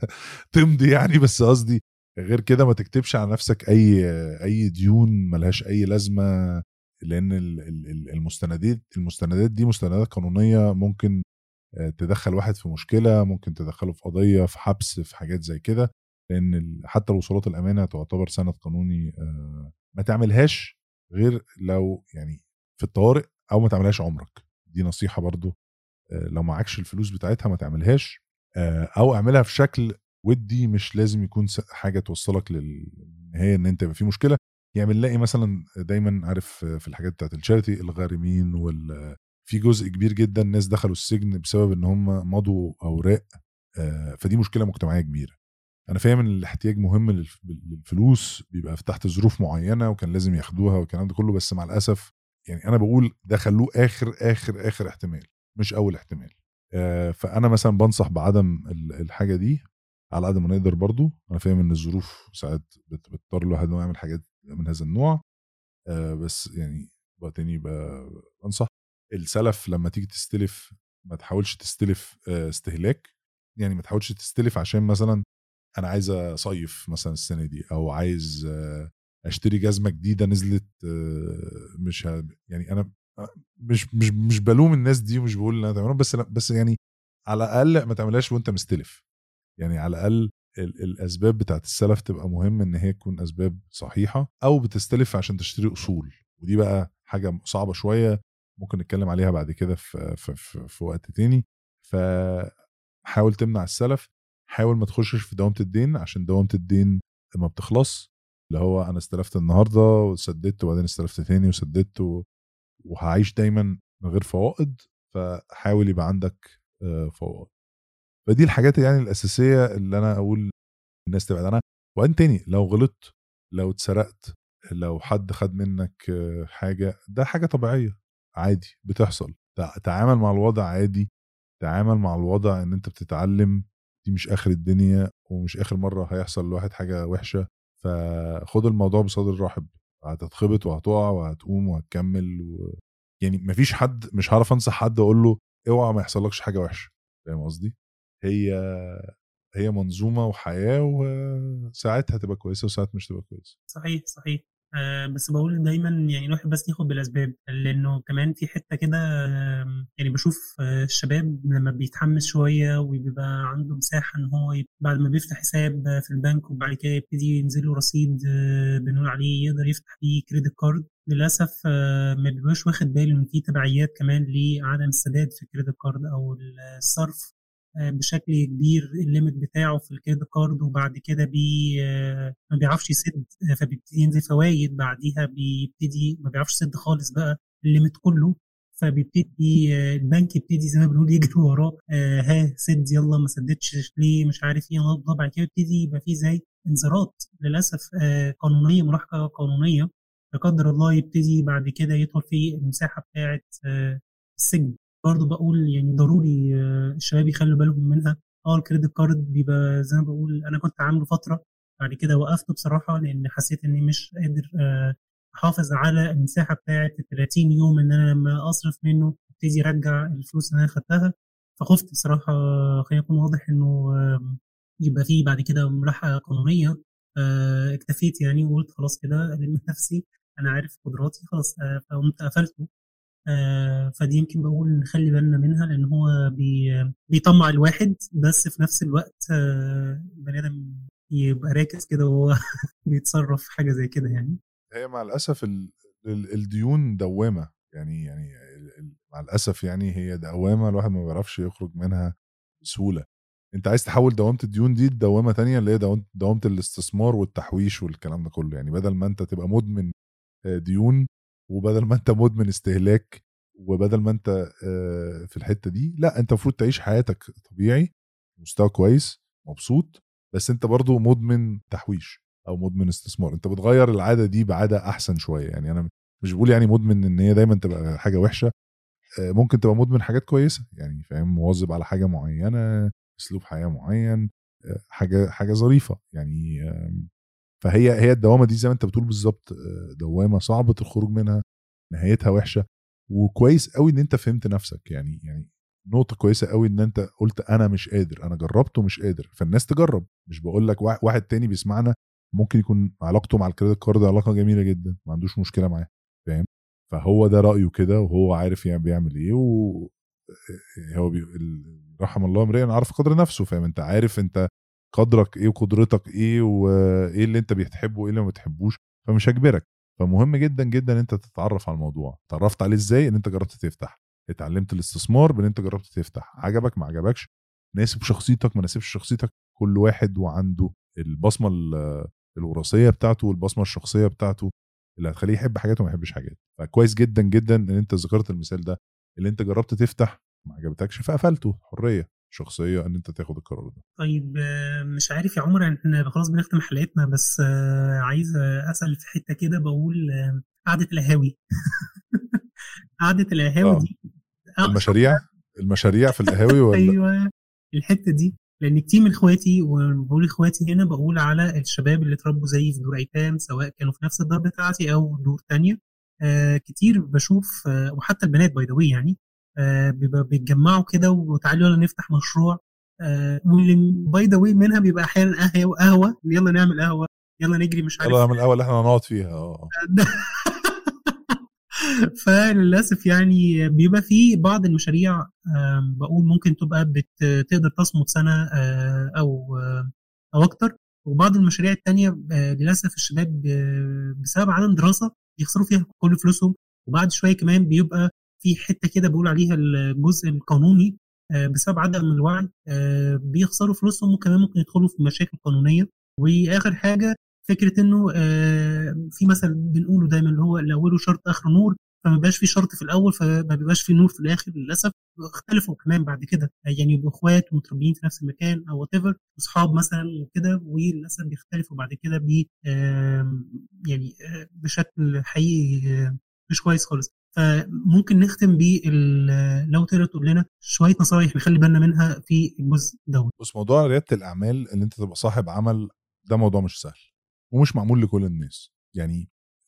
تمضي يعني بس قصدي غير كده ما تكتبش على نفسك اي اي ديون ملهاش اي لازمه لان المستندات المستندات دي مستندات قانونيه ممكن آه، تدخل واحد في مشكله ممكن تدخله في قضيه في حبس في حاجات زي كده لان حتى الوصولات الامانه تعتبر سند قانوني آه، ما تعملهاش غير لو يعني في الطوارئ او ما تعملهاش عمرك دي نصيحه برضو آه، لو معكش الفلوس بتاعتها ما تعملهاش او اعملها في شكل ودي مش لازم يكون حاجه توصلك للنهايه ان انت يبقى في مشكله يعني بنلاقي مثلا دايما عارف في الحاجات بتاعت الشاريتي الغارمين وال في جزء كبير جدا ناس دخلوا السجن بسبب ان هم مضوا اوراق فدي مشكله مجتمعيه كبيره انا فاهم ان الاحتياج مهم للفلوس بيبقى في تحت ظروف معينه وكان لازم ياخدوها والكلام ده كله بس مع الاسف يعني انا بقول ده خلوه اخر اخر اخر احتمال مش اول احتمال فانا مثلا بنصح بعدم الحاجه دي على قد ما نقدر برضو انا فاهم ان الظروف ساعات بتضطر الواحد انه يعمل حاجات من هذا النوع بس يعني وقت تاني بنصح السلف لما تيجي تستلف ما تحاولش تستلف استهلاك يعني ما تحاولش تستلف عشان مثلا انا عايز اصيف مثلا السنه دي او عايز اشتري جزمه جديده نزلت مش يعني انا مش مش مش بلوم الناس دي ومش بقول ان انا تعملهم بس بس يعني على الاقل ما تعملهاش وانت مستلف يعني على الاقل الاسباب بتاعت السلف تبقى مهم ان هي تكون اسباب صحيحه او بتستلف عشان تشتري اصول ودي بقى حاجه صعبه شويه ممكن نتكلم عليها بعد كده في, في, في, في وقت تاني فحاول تمنع السلف حاول ما تخشش في دوامه الدين عشان دوامه الدين ما بتخلص اللي هو انا استلفت النهارده وسددت وبعدين استلفت تاني وسددت و... وهعيش دايما من غير فوائد فحاول يبقى عندك فوائد فدي الحاجات يعني الاساسيه اللي انا اقول الناس تبعد عنها وبعدين تاني لو غلطت لو اتسرقت لو حد خد منك حاجه ده حاجه طبيعيه عادي بتحصل تعامل مع الوضع عادي تعامل مع الوضع ان انت بتتعلم دي مش اخر الدنيا ومش اخر مره هيحصل لواحد حاجه وحشه فخد الموضوع بصدر رحب هتتخبط وهتقع وهتقوم وهتكمل و... يعني مفيش حد مش هعرف انصح حد اقول له اوعى ما يحصلكش حاجه وحشه فاهم قصدي هي هي منظومه وحياه وساعات هتبقى كويسه وساعات مش هتبقى كويسه
صحيح صحيح آه بس بقول دايما يعني الواحد بس ياخد بالاسباب لانه كمان في حته كده آه يعني بشوف آه الشباب لما بيتحمس شويه وبيبقى عنده مساحه ان هو بعد ما بيفتح حساب في البنك وبعد كده يبتدي ينزل له رصيد بنقول عليه يقدر يفتح بيه كريدت كارد للاسف ما بيبقاش واخد باله ان في تبعيات كمان لعدم السداد في الكريدت كارد او الصرف بشكل كبير الليمت بتاعه في الكريدت كارد وبعد كده بي ما بيعرفش يسد فبيبتدي ينزل فوايد بعديها بيبتدي ما بيعرفش يسد خالص بقى الليمت كله فبيبتدي البنك يبتدي زي ما بنقول يجري وراه ها سد يلا ما سددتش ليه مش عارف ايه بعد كده يبتدي يبقى في زي انذارات للاسف قانونيه ملاحقه قانونيه لا قدر الله يبتدي بعد كده يدخل في المساحه بتاعه السجن برضه بقول يعني ضروري الشباب يخلوا بالهم منها اه الكريدت كارد بيبقى زي ما بقول انا كنت عامله فتره بعد كده وقفته بصراحه لان حسيت اني مش قادر احافظ على المساحه بتاعه ال 30 يوم ان انا لما اصرف منه ابتدي ارجع الفلوس اللي انا خدتها فخفت بصراحه خلينا يكون واضح انه يبقى فيه بعد كده ملاحقه قانونيه اكتفيت يعني وقلت خلاص كده الم نفسي انا عارف قدراتي خلاص فقمت قفلته آه فدي يمكن بقول نخلي بالنا منها لان هو بي بيطمع الواحد بس في نفس الوقت آه بني ادم يبقى راكز كده وهو بيتصرف في حاجه زي كده يعني
هي مع الاسف ال... ال... الديون دوامه يعني يعني ال... مع الاسف يعني هي دوامه الواحد ما بيعرفش يخرج منها بسهوله انت عايز تحول دوامه الديون دي لدوامه تانية اللي هي دوامه الاستثمار والتحويش والكلام ده كله يعني بدل ما انت تبقى مدمن ديون وبدل ما انت مدمن استهلاك وبدل ما انت في الحته دي لا انت المفروض تعيش حياتك طبيعي مستوى كويس مبسوط بس انت برضو مدمن تحويش او مدمن استثمار انت بتغير العاده دي بعاده احسن شويه يعني انا مش بقول يعني مدمن ان هي دايما تبقى حاجه وحشه ممكن تبقى مدمن حاجات كويسه يعني فاهم مواظب على حاجه معينه اسلوب حياه معين حاجه حاجه ظريفه يعني فهي هي الدوامه دي زي ما انت بتقول بالظبط دوامه صعبه الخروج منها نهايتها وحشه وكويس قوي ان انت فهمت نفسك يعني يعني نقطه كويسه قوي ان انت قلت انا مش قادر انا جربت ومش قادر فالناس تجرب مش بقول لك واحد تاني بيسمعنا ممكن يكون علاقته مع الكريدت كارد علاقه جميله جدا ما عندوش مشكله معاه فاهم فهو ده رايه كده وهو عارف يعني بيعمل ايه و هو بي... رحم الله امرئ عارف قدر نفسه فاهم انت عارف انت قدرك ايه وقدرتك ايه وايه اللي انت بتحبه وايه اللي ما بتحبوش فمش هجبرك فمهم جدا جدا انت تتعرف على الموضوع تعرفت عليه ازاي ان انت جربت تفتح اتعلمت الاستثمار بان انت جربت تفتح عجبك ما عجبكش ناسب شخصيتك ما ناسبش شخصيتك كل واحد وعنده البصمه ال- الوراثيه بتاعته والبصمه الشخصيه بتاعته اللي هتخليه يحب حاجات وما يحبش حاجات فكويس جدا جدا ان انت ذكرت المثال ده اللي انت جربت تفتح ما عجبتكش فقفلته حريه شخصيه ان انت تاخد القرار ده
طيب آه، مش عارف يا عمر احنا خلاص بنختم حلقتنا بس آه، عايز آه، اسال في حته كده بقول آه، قعده القهاوي قعده القهاوي
آه.
دي آه،
المشاريع المشاريع في القهاوي ولا
ايوه الحته دي لان كتير من اخواتي وبقول اخواتي هنا بقول على الشباب اللي اتربوا زيي في دور ايتام سواء كانوا في نفس الدار بتاعتي او دور تانية آه كتير بشوف آه وحتى البنات باي ذا يعني آه بيبقى بيتجمعوا كده وتعالوا يلا نفتح مشروع آه واللي باي ذا منها بيبقى احيانا قهوه قهوه يلا نعمل قهوه يلا نجري مش عارف
يلا من الاول احنا هنقعد فيها اه
فللاسف يعني بيبقى في بعض المشاريع آم، بقول ممكن تبقى بت- تقدر تصمد سنه آه، او آه، او اكتر وبعض المشاريع التانية آه، للاسف الشباب آه، بسبب عدم دراسه بيخسروا فيها كل فلوسهم وبعد شويه كمان بيبقى في حته كده بقول عليها الجزء القانوني آه، بسبب عدم الوعي آه، بيخسروا فلوسهم وكمان ممكن يدخلوا في مشاكل قانونيه واخر حاجه فكره انه آه، في مثل بنقوله دايما اللي هو اللي اوله شرط اخره نور فما بيبقاش في شرط في الاول فما بيبقاش في نور في الاخر للاسف اختلفوا كمان بعد كده يعني يبقوا اخوات ومتربيين في نفس المكان او وات ايفر اصحاب مثلا وكده وللاسف بيختلفوا بعد كده ب آم، يعني آه، بشكل حقيقي آه، مش كويس خالص فممكن نختم بال لو تقدر تقول لنا شويه نصايح نخلي بالنا منها في الجزء دوت
بص موضوع رياده الاعمال ان انت تبقى صاحب عمل ده موضوع مش سهل ومش معمول لكل الناس يعني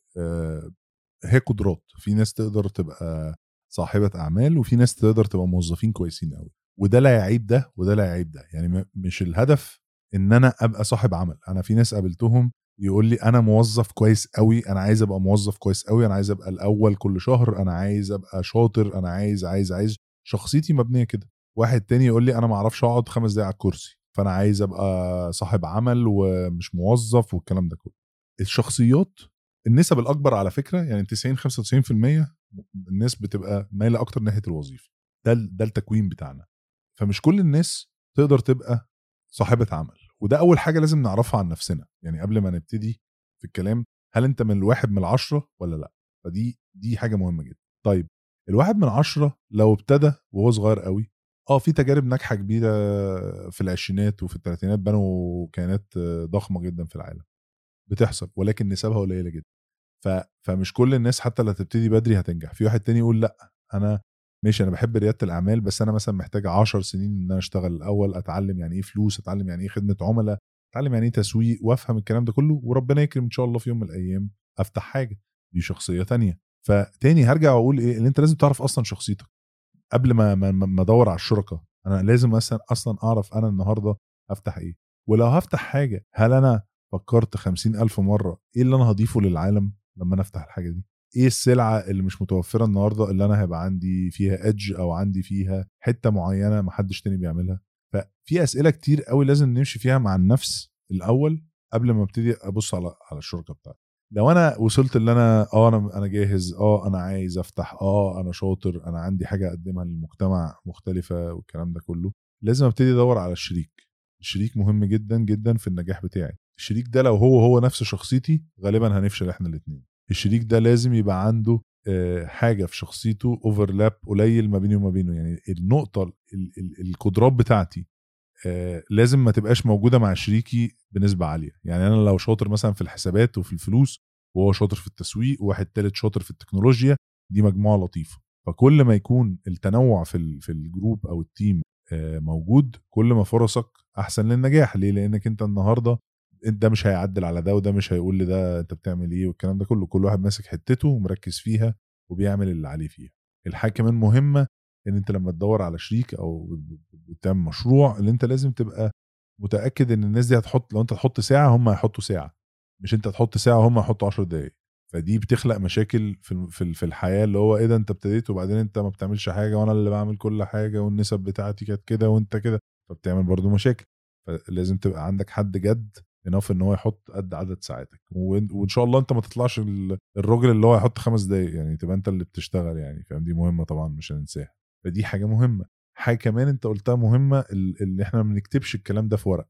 آه هي قدرات في ناس تقدر تبقى صاحبه اعمال وفي ناس تقدر تبقى موظفين كويسين قوي وده لا يعيب ده وده لا يعيب ده يعني م- مش الهدف ان انا ابقى صاحب عمل انا في ناس قابلتهم يقول لي انا موظف كويس قوي انا عايز ابقى موظف كويس قوي انا عايز ابقى الاول كل شهر انا عايز ابقى شاطر انا عايز عايز عايز شخصيتي مبنيه كده واحد تاني يقول لي انا ما اعرفش اقعد خمس دقايق على الكرسي فانا عايز ابقى صاحب عمل ومش موظف والكلام ده كله الشخصيات النسب الاكبر على فكره يعني 90 95% الناس بتبقى مايله اكتر ناحيه الوظيفه ده ال- ده التكوين بتاعنا فمش كل الناس تقدر تبقى صاحبه عمل وده اول حاجه لازم نعرفها عن نفسنا يعني قبل ما نبتدي في الكلام هل انت من الواحد من العشرة ولا لا فدي دي حاجه مهمه جدا طيب الواحد من عشرة لو ابتدى وهو صغير قوي اه في تجارب ناجحه كبيره في العشرينات وفي الثلاثينات بنوا كيانات ضخمه جدا في العالم بتحصل ولكن نسبها قليله جدا ف... فمش كل الناس حتى اللي هتبتدي بدري هتنجح في واحد تاني يقول لا انا ماشي انا بحب رياده الاعمال بس انا مثلا محتاج 10 سنين ان انا اشتغل الاول اتعلم يعني ايه فلوس اتعلم يعني ايه خدمه عملاء اتعلم يعني ايه تسويق وافهم الكلام ده كله وربنا يكرم ان شاء الله في يوم من الايام افتح حاجه دي شخصيه تانية فتاني هرجع واقول ايه اللي انت لازم تعرف اصلا شخصيتك قبل ما ما, ما ادور على الشركاء انا لازم مثلا اصلا اعرف انا النهارده افتح ايه ولو هفتح حاجه هل انا فكرت خمسين ألف مرة إيه اللي أنا هضيفه للعالم لما أنا أفتح الحاجة دي إيه السلعة اللي مش متوفرة النهاردة اللي أنا هيبقى عندي فيها إدج أو عندي فيها حتة معينة محدش تاني بيعملها ففي أسئلة كتير قوي لازم نمشي فيها مع النفس الأول قبل ما ابتدي أبص على على الشركة بتاعتي لو انا وصلت اللي انا اه انا انا جاهز اه انا عايز افتح اه انا شاطر انا عندي حاجه اقدمها للمجتمع مختلفه والكلام ده كله لازم ابتدي ادور على الشريك الشريك مهم جدا جدا في النجاح بتاعي الشريك ده لو هو هو نفس شخصيتي غالبا هنفشل احنا الاثنين الشريك ده لازم يبقى عنده آه، حاجه في شخصيته اوفرلاب قليل ما بيني وما بينه يعني النقطه ال- ال- القدرات بتاعتي آه، لازم ما تبقاش موجوده مع شريكي بنسبه عاليه يعني انا لو شاطر مثلا في الحسابات وفي الفلوس وهو شاطر في التسويق وواحد تالت شاطر في التكنولوجيا دي مجموعه لطيفه فكل ما يكون التنوع في ال- في الجروب او التيم آه، موجود كل ما فرصك احسن للنجاح ليه لانك انت النهارده انت ده مش هيعدل على ده وده مش هيقول لده انت بتعمل ايه والكلام ده كله كل واحد ماسك حتته ومركز فيها وبيعمل اللي عليه فيها الحاجه كمان مهمه ان انت لما تدور على شريك او بتعمل مشروع اللي انت لازم تبقى متاكد ان الناس دي هتحط لو انت تحط ساعه هم هيحطوا ساعه مش انت تحط ساعه وهم هيحطوا 10 دقائق فدي بتخلق مشاكل في في في الحياه اللي هو ايه ده انت ابتديت وبعدين انت ما بتعملش حاجه وانا اللي بعمل كل حاجه والنسب بتاعتي كانت كده وانت كده فبتعمل برضو مشاكل فلازم تبقى عندك حد جد انف ان هو يحط قد عدد ساعاتك وان وإن شاء الله انت ما تطلعش ال- الراجل اللي هو يحط خمس دقايق يعني تبقى انت اللي بتشتغل يعني فاهم دي مهمه طبعا مش هننساها فدي حاجه مهمه حاجه كمان انت قلتها مهمه ال- اللي احنا ما بنكتبش الكلام ده في ورق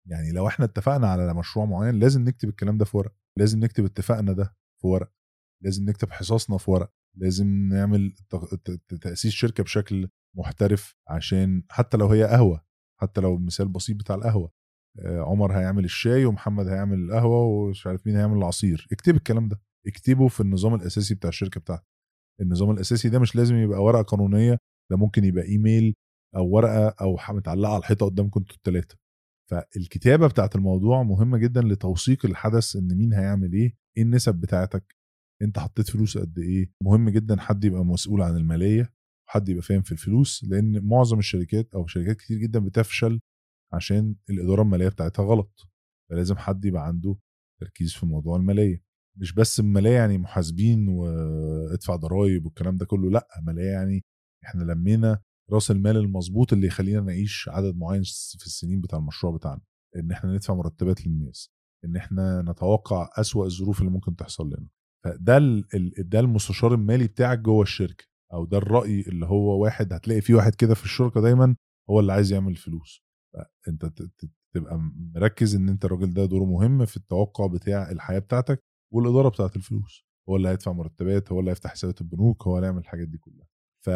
يعني لو احنا اتفقنا على مشروع معين لازم نكتب الكلام ده في ورق لازم نكتب اتفاقنا ده في ورق لازم نكتب حصصنا في ورق لازم نعمل تاسيس شركه بشكل محترف عشان حتى لو هي قهوه حتى لو المثال بسيط بتاع القهوه آه، عمر هيعمل الشاي ومحمد هيعمل القهوه ومش عارف مين هيعمل العصير اكتب الكلام ده اكتبه في النظام الاساسي بتاع الشركه بتاعتك النظام الاساسي ده مش لازم يبقى ورقه قانونيه ده ممكن يبقى ايميل او ورقه او متعلقه على الحيطه قدامكم انتوا الثلاثه فالكتابه بتاعت الموضوع مهمه جدا لتوثيق الحدث ان مين هيعمل ايه ايه النسب بتاعتك انت حطيت فلوس قد ايه مهم جدا حد يبقى مسؤول عن الماليه وحد يبقى فاهم في الفلوس لان معظم الشركات او شركات كتير جدا بتفشل عشان الاداره الماليه بتاعتها غلط فلازم حد يبقى عنده تركيز في موضوع الماليه مش بس الماليه يعني محاسبين وادفع ضرائب والكلام ده كله لا ماليه يعني احنا لمينا راس المال المظبوط اللي يخلينا نعيش عدد معين في السنين بتاع المشروع بتاعنا ان احنا ندفع مرتبات للناس ان احنا نتوقع اسوأ الظروف اللي ممكن تحصل لنا فده ده المستشار المالي بتاعك جوه الشركه او ده الراي اللي هو واحد هتلاقي فيه واحد كده في الشركه دايما هو اللي عايز يعمل فلوس فانت تبقى مركز ان انت الراجل ده دوره مهم في التوقع بتاع الحياه بتاعتك والاداره بتاعت الفلوس هو اللي هيدفع مرتبات هو اللي هيفتح حسابات البنوك هو اللي هيعمل الحاجات دي كلها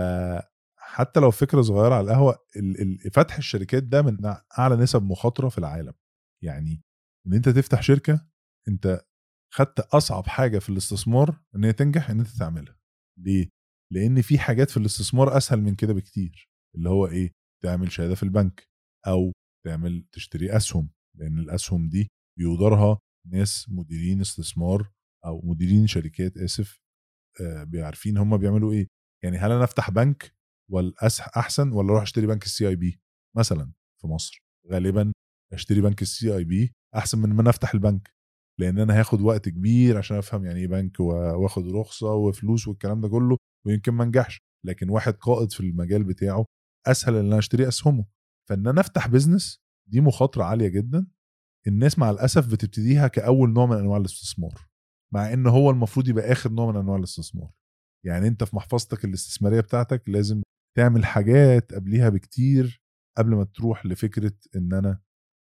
فحتى لو فكره صغيره على القهوه فتح الشركات ده من اعلى نسب مخاطره في العالم يعني ان انت تفتح شركه انت خدت اصعب حاجه في الاستثمار ان هي تنجح ان انت تعملها ليه لان في حاجات في الاستثمار اسهل من كده بكتير اللي هو ايه تعمل شهاده في البنك او تعمل تشتري اسهم لان الاسهم دي بيدارها ناس مديرين استثمار او مديرين شركات اسف آه بيعرفين هم بيعملوا ايه يعني هل انا افتح بنك ولا احسن ولا اروح اشتري بنك السي اي بي مثلا في مصر غالبا اشتري بنك السي اي بي احسن من ما انا افتح البنك لان انا هاخد وقت كبير عشان افهم يعني ايه بنك واخد رخصه وفلوس والكلام ده كله ويمكن ما انجحش لكن واحد قائد في المجال بتاعه اسهل ان انا اشتري اسهمه فان انا افتح بزنس دي مخاطره عاليه جدا الناس مع الاسف بتبتديها كاول نوع من انواع الاستثمار مع ان هو المفروض يبقى اخر نوع من انواع الاستثمار يعني انت في محفظتك الاستثماريه بتاعتك لازم تعمل حاجات قبليها بكتير قبل ما تروح لفكره ان انا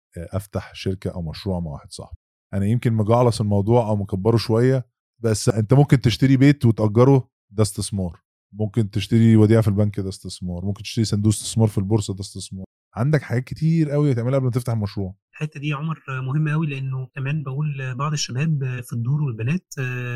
افتح شركه او مشروع مع واحد صاحبي انا يمكن مجعلص الموضوع او مكبره شويه بس انت ممكن تشتري بيت وتاجره ده استثمار ممكن تشتري وديعه في البنك ده استثمار ممكن تشتري صندوق استثمار في البورصه ده استثمار عندك حاجات كتير قوي تعملها قبل ما تفتح مشروع
الحته دي يا عمر مهمه قوي لانه كمان بقول بعض الشباب في الدور والبنات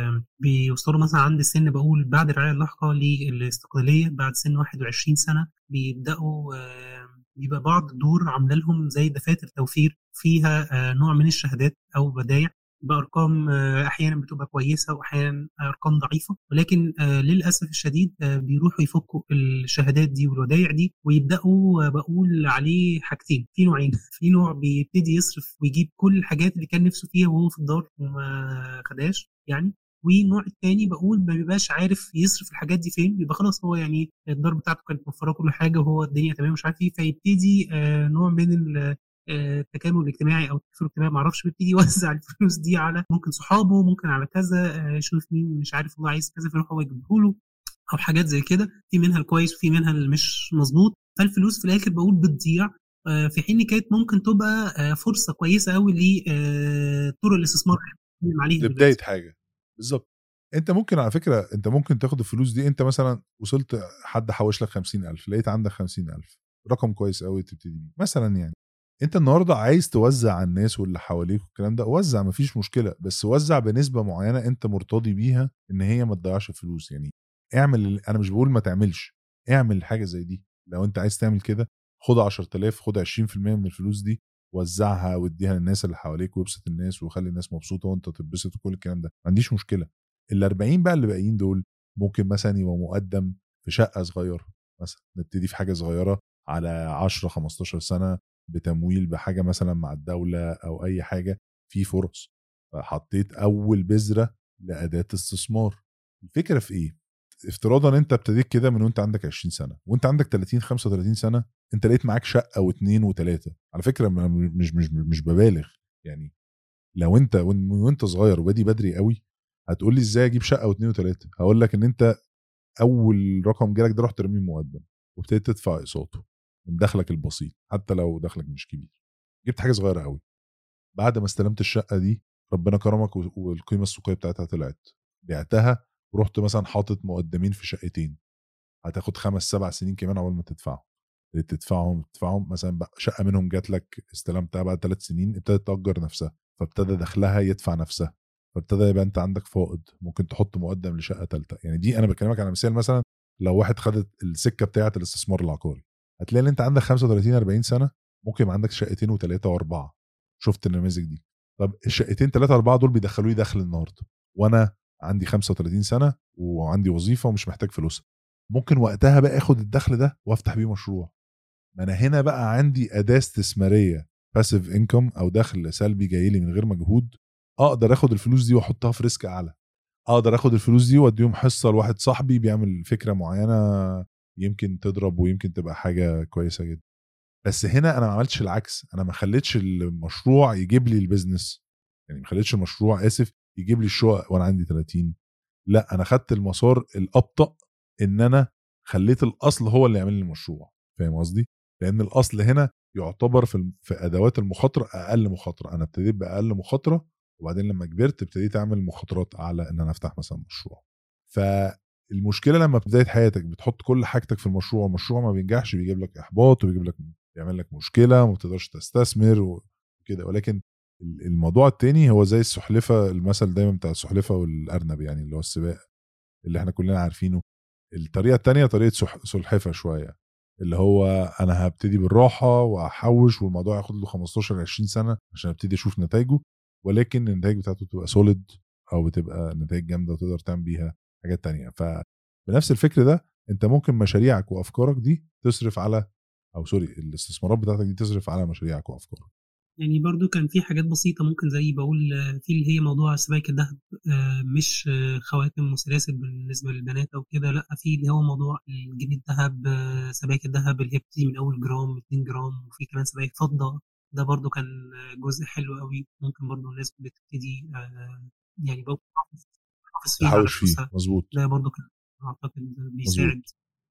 بيوصلوا مثلا عند السن بقول بعد الرعايه اللاحقه للاستقلاليه بعد سن 21 سنه بيبداوا بيبقى بعض الدور عامله لهم زي دفاتر توفير فيها نوع من الشهادات او بدايع بارقام احيانا بتبقى كويسه واحيانا ارقام ضعيفه ولكن للاسف الشديد بيروحوا يفكوا الشهادات دي والودايع دي ويبداوا بقول عليه حاجتين في نوعين في نوع بيبتدي يصرف ويجيب كل الحاجات اللي كان نفسه فيها وهو في الدار وما خدهاش يعني والنوع الثاني بقول ما بيبقاش عارف يصرف الحاجات دي فين بيبقى خلاص هو يعني الدار بتاعته كانت موفره كل حاجه وهو الدنيا تمام مش عارف ايه فيبتدي نوع من التكامل الاجتماعي او التكافل الاجتماعي ما اعرفش بيبتدي يوزع الفلوس دي على ممكن صحابه ممكن على كذا يشوف مين مش عارف الله عايز كذا فيروح هو يجيبه له او حاجات زي كده في منها الكويس وفي منها اللي مش مظبوط فالفلوس في الاخر بقول بتضيع في حين كانت ممكن تبقى فرصه كويسه قوي لطرق الاستثمار
اللي عليها لبدايه حاجه بالظبط انت ممكن على فكره انت ممكن تاخد الفلوس دي انت مثلا وصلت حد حوش لك 50000 لقيت عندك 50000 رقم كويس قوي تبتدي بيه مثلا يعني انت النهارده عايز توزع على الناس واللي حواليك والكلام ده وزع مفيش مشكله بس وزع بنسبه معينه انت مرتضي بيها ان هي ما تضيعش فلوس يعني اعمل انا مش بقول ما تعملش اعمل حاجه زي دي لو انت عايز تعمل كده خد 10000 خد 20% من الفلوس دي وزعها واديها للناس اللي حواليك وابسط الناس وخلي الناس مبسوطه وانت تتبسط وكل الكلام ده ما عنديش مشكله ال 40 بقى اللي باقيين دول ممكن مثلا يبقى مقدم في شقه صغيره مثلا نبتدي في حاجه صغيره على 10 15 سنه بتمويل بحاجه مثلا مع الدوله او اي حاجه في فرص فحطيت اول بذره لاداه استثمار الفكره في ايه افتراضا انت ابتديت كده من وانت عندك 20 سنه وانت عندك 30 35 سنه انت لقيت معاك شقه واثنين وثلاثه على فكره مش مش مش ببالغ يعني لو انت وانت صغير وبادي بدري قوي هتقول لي ازاي اجيب شقه واثنين وثلاثه هقول لك ان انت اول رقم جالك ده رحت ترميه مقدم وابتديت تدفع اقساطه من دخلك البسيط حتى لو دخلك مش كبير جبت حاجه صغيره قوي بعد ما استلمت الشقه دي ربنا كرمك و- والقيمه السوقيه بتاعتها طلعت بعتها ورحت مثلا حاطط مقدمين في شقتين هتاخد خمس سبع سنين كمان اول ما تدفعهم اللي تدفعهم تدفعهم مثلا بقى شقه منهم جات لك استلمتها بعد ثلاث سنين ابتدت تأجر نفسها فابتدى دخلها يدفع نفسها فابتدى يبقى انت عندك فائض ممكن تحط مقدم لشقه ثالثه يعني دي انا بكلمك على مثال مثلا لو واحد خد السكه بتاعه الاستثمار العقاري هتلاقي ان انت عندك 35 40 سنه ممكن يبقى عندك شقتين وثلاثه واربعه شفت النماذج دي طب الشقتين ثلاثه اربعه دول بيدخلوا لي دخل النهارده وانا عندي 35 سنه وعندي وظيفه ومش محتاج فلوسها ممكن وقتها بقى اخد الدخل ده وافتح بيه مشروع ما انا هنا بقى عندي اداه استثماريه باسيف انكم او دخل سلبي جاي لي من غير مجهود اقدر اخد الفلوس دي واحطها في ريسك اعلى اقدر اخد الفلوس دي واديهم حصه لواحد صاحبي بيعمل فكره معينه يمكن تضرب ويمكن تبقى حاجه كويسه جدا بس هنا انا ما عملتش العكس انا ما خليتش المشروع يجيب لي البيزنس يعني ما خليتش المشروع اسف يجيب لي الشقق وانا عندي 30 لا انا خدت المسار الابطا ان انا خليت الاصل هو اللي يعمل لي المشروع فاهم قصدي لان الاصل هنا يعتبر في الم- في ادوات المخاطره اقل مخاطره انا ابتديت باقل مخاطره وبعدين لما كبرت ابتديت اعمل مخاطرات اعلى ان انا افتح مثلا مشروع فالمشكله لما في بدايه حياتك بتحط كل حاجتك في المشروع والمشروع ما بينجحش بيجيب لك احباط وبيجيب لك بيعمل لك مشكله وما بتقدرش تستثمر وكده ولكن ال- الموضوع التاني هو زي السحلفه المثل دايما بتاع السحلفه والارنب يعني اللي هو السباق اللي احنا كلنا عارفينه الطريقه التانية طريقه سح- سلحفه شويه اللي هو انا هبتدي بالراحه واحوش والموضوع ياخد له 15 20 سنه عشان ابتدي اشوف نتائجه ولكن النتائج بتاعته تبقى سوليد او بتبقى نتائج جامده وتقدر تعمل بيها حاجات تانية فبنفس الفكر ده انت ممكن مشاريعك وافكارك دي تصرف على او سوري الاستثمارات بتاعتك دي تصرف على مشاريعك وافكارك
يعني برضو كان في حاجات بسيطة ممكن زي بقول آه، في اللي هي موضوع سبائك الذهب آه، مش آه، خواتم وسلاسل بالنسبة للبنات أو كده لأ في اللي هو موضوع الجنيه الذهب آه، سبائك الذهب اللي هي بتيجي من أول جرام 2 جرام وفي كمان سبائك فضة ده برضو كان آه، جزء حلو قوي ممكن برضو الناس بتبتدي آه، يعني برضو تحافظ تحافظ فيها على
تحوش فيه
فلوسها
مظبوط
ده برضو كان أعتقد بيساعد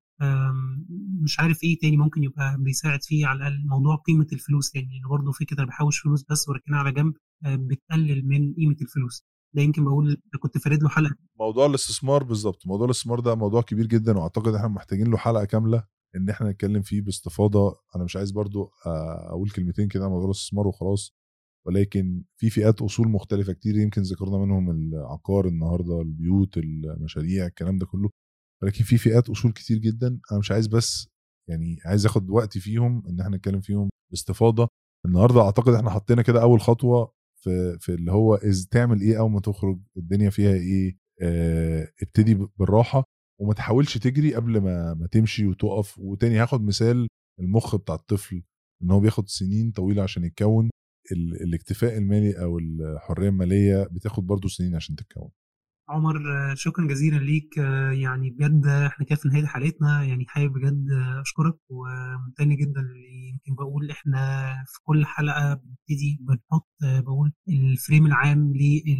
أم، مش عارف ايه تاني ممكن يبقى بيساعد فيه على الاقل موضوع قيمه الفلوس يعني انا برضه فكره انا بحوش فلوس بس واركنها على جنب أه، بتقلل من قيمه الفلوس ده يمكن بقول كنت فارد له حلقه
موضوع الاستثمار بالظبط موضوع الاستثمار ده موضوع كبير جدا واعتقد احنا محتاجين له حلقه كامله ان احنا نتكلم فيه باستفاضه انا مش عايز برضو آه، اقول كلمتين كده عن موضوع الاستثمار وخلاص ولكن في فئات اصول مختلفه كتير يمكن ذكرنا منهم العقار النهارده البيوت المشاريع الكلام ده كله ولكن في فئات اصول كتير جدا انا مش عايز بس يعني عايز اخد وقت فيهم ان احنا نتكلم فيهم باستفاضه النهارده اعتقد احنا حطينا كده اول خطوه في في اللي هو از تعمل ايه اول ما تخرج الدنيا فيها ايه اه ابتدي ب- بالراحه وما تحاولش تجري قبل ما ما تمشي وتقف وتاني هاخد مثال المخ بتاع الطفل ان هو بياخد سنين طويله عشان يتكون ال- الاكتفاء المالي او الحريه الماليه بتاخد برضو سنين عشان تتكون
عمر آه، شكرا جزيلا ليك آه، يعني بجد احنا كده في نهايه حلقتنا يعني حابب بجد آه، اشكرك وممتن جدا اللي يمكن بقول احنا في كل حلقه بنبتدي بنحط آه، بقول الفريم العام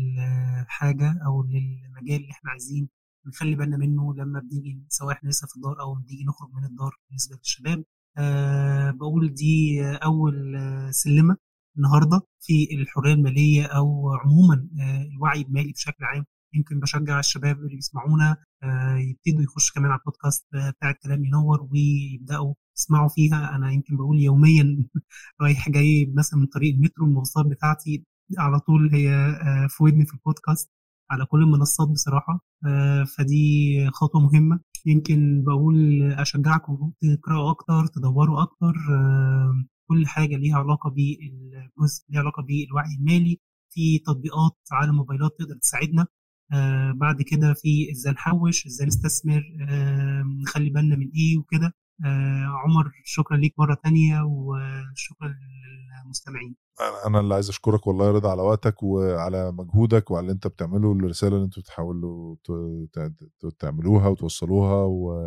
للحاجه او للمجال اللي احنا عايزين نخلي بالنا منه لما بنيجي سواء احنا لسه في الدار او بنيجي نخرج من الدار بالنسبه للشباب أه بقول دي آه، اول آه، سلمه النهارده في الحريه الماليه او عموما آه، الوعي المالي بشكل عام يمكن بشجع الشباب اللي بيسمعونا آه، يبتدوا يخشوا كمان على البودكاست آه، بتاع الكلام ينور ويبداوا يسمعوا فيها انا يمكن بقول يوميا رايح جاي مثلا من طريق المترو المواصلات بتاعتي على طول هي آه، في ودني في البودكاست على كل المنصات بصراحة آه، فدي خطوة مهمة يمكن بقول أشجعكم تقرأوا أكتر تدوروا أكتر آه، كل حاجة ليها علاقة بالجزء ليها علاقة بالوعي المالي في تطبيقات على الموبايلات تقدر تساعدنا آه بعد كده في ازاي نحوش ازاي نستثمر آه نخلي بالنا من ايه وكده آه عمر شكرا ليك مرة تانية وشكرا للمستمعين
أنا- انا اللي عايز اشكرك والله يا رضا على وقتك وعلى مجهودك وعلى اللي انت بتعمله الرساله اللي انتوا بتحاولوا ت- ت- تعملوها وتوصلوها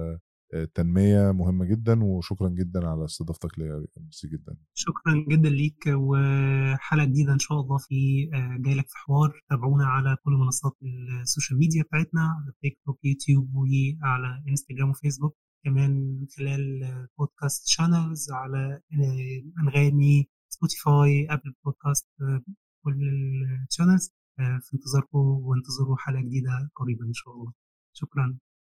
والتنميه مهمه جدا وشكرا جدا على استضافتك ليا ميرسي جدا
شكرا جدا ليك وحلقة جديدة إن شاء الله في آه، جايلك في حوار تابعونا على كل منصات السوشيال ميديا بتاعتنا على تيك توك يوتيوب وعلى انستجرام وفيسبوك كمان من خلال آه، بودكاست شانلز على آه، أنغامي سبوتيفاي أبل بودكاست آه، كل الشانلز في انتظاركم وانتظروا حلقه جديده قريبا ان شاء الله شكرا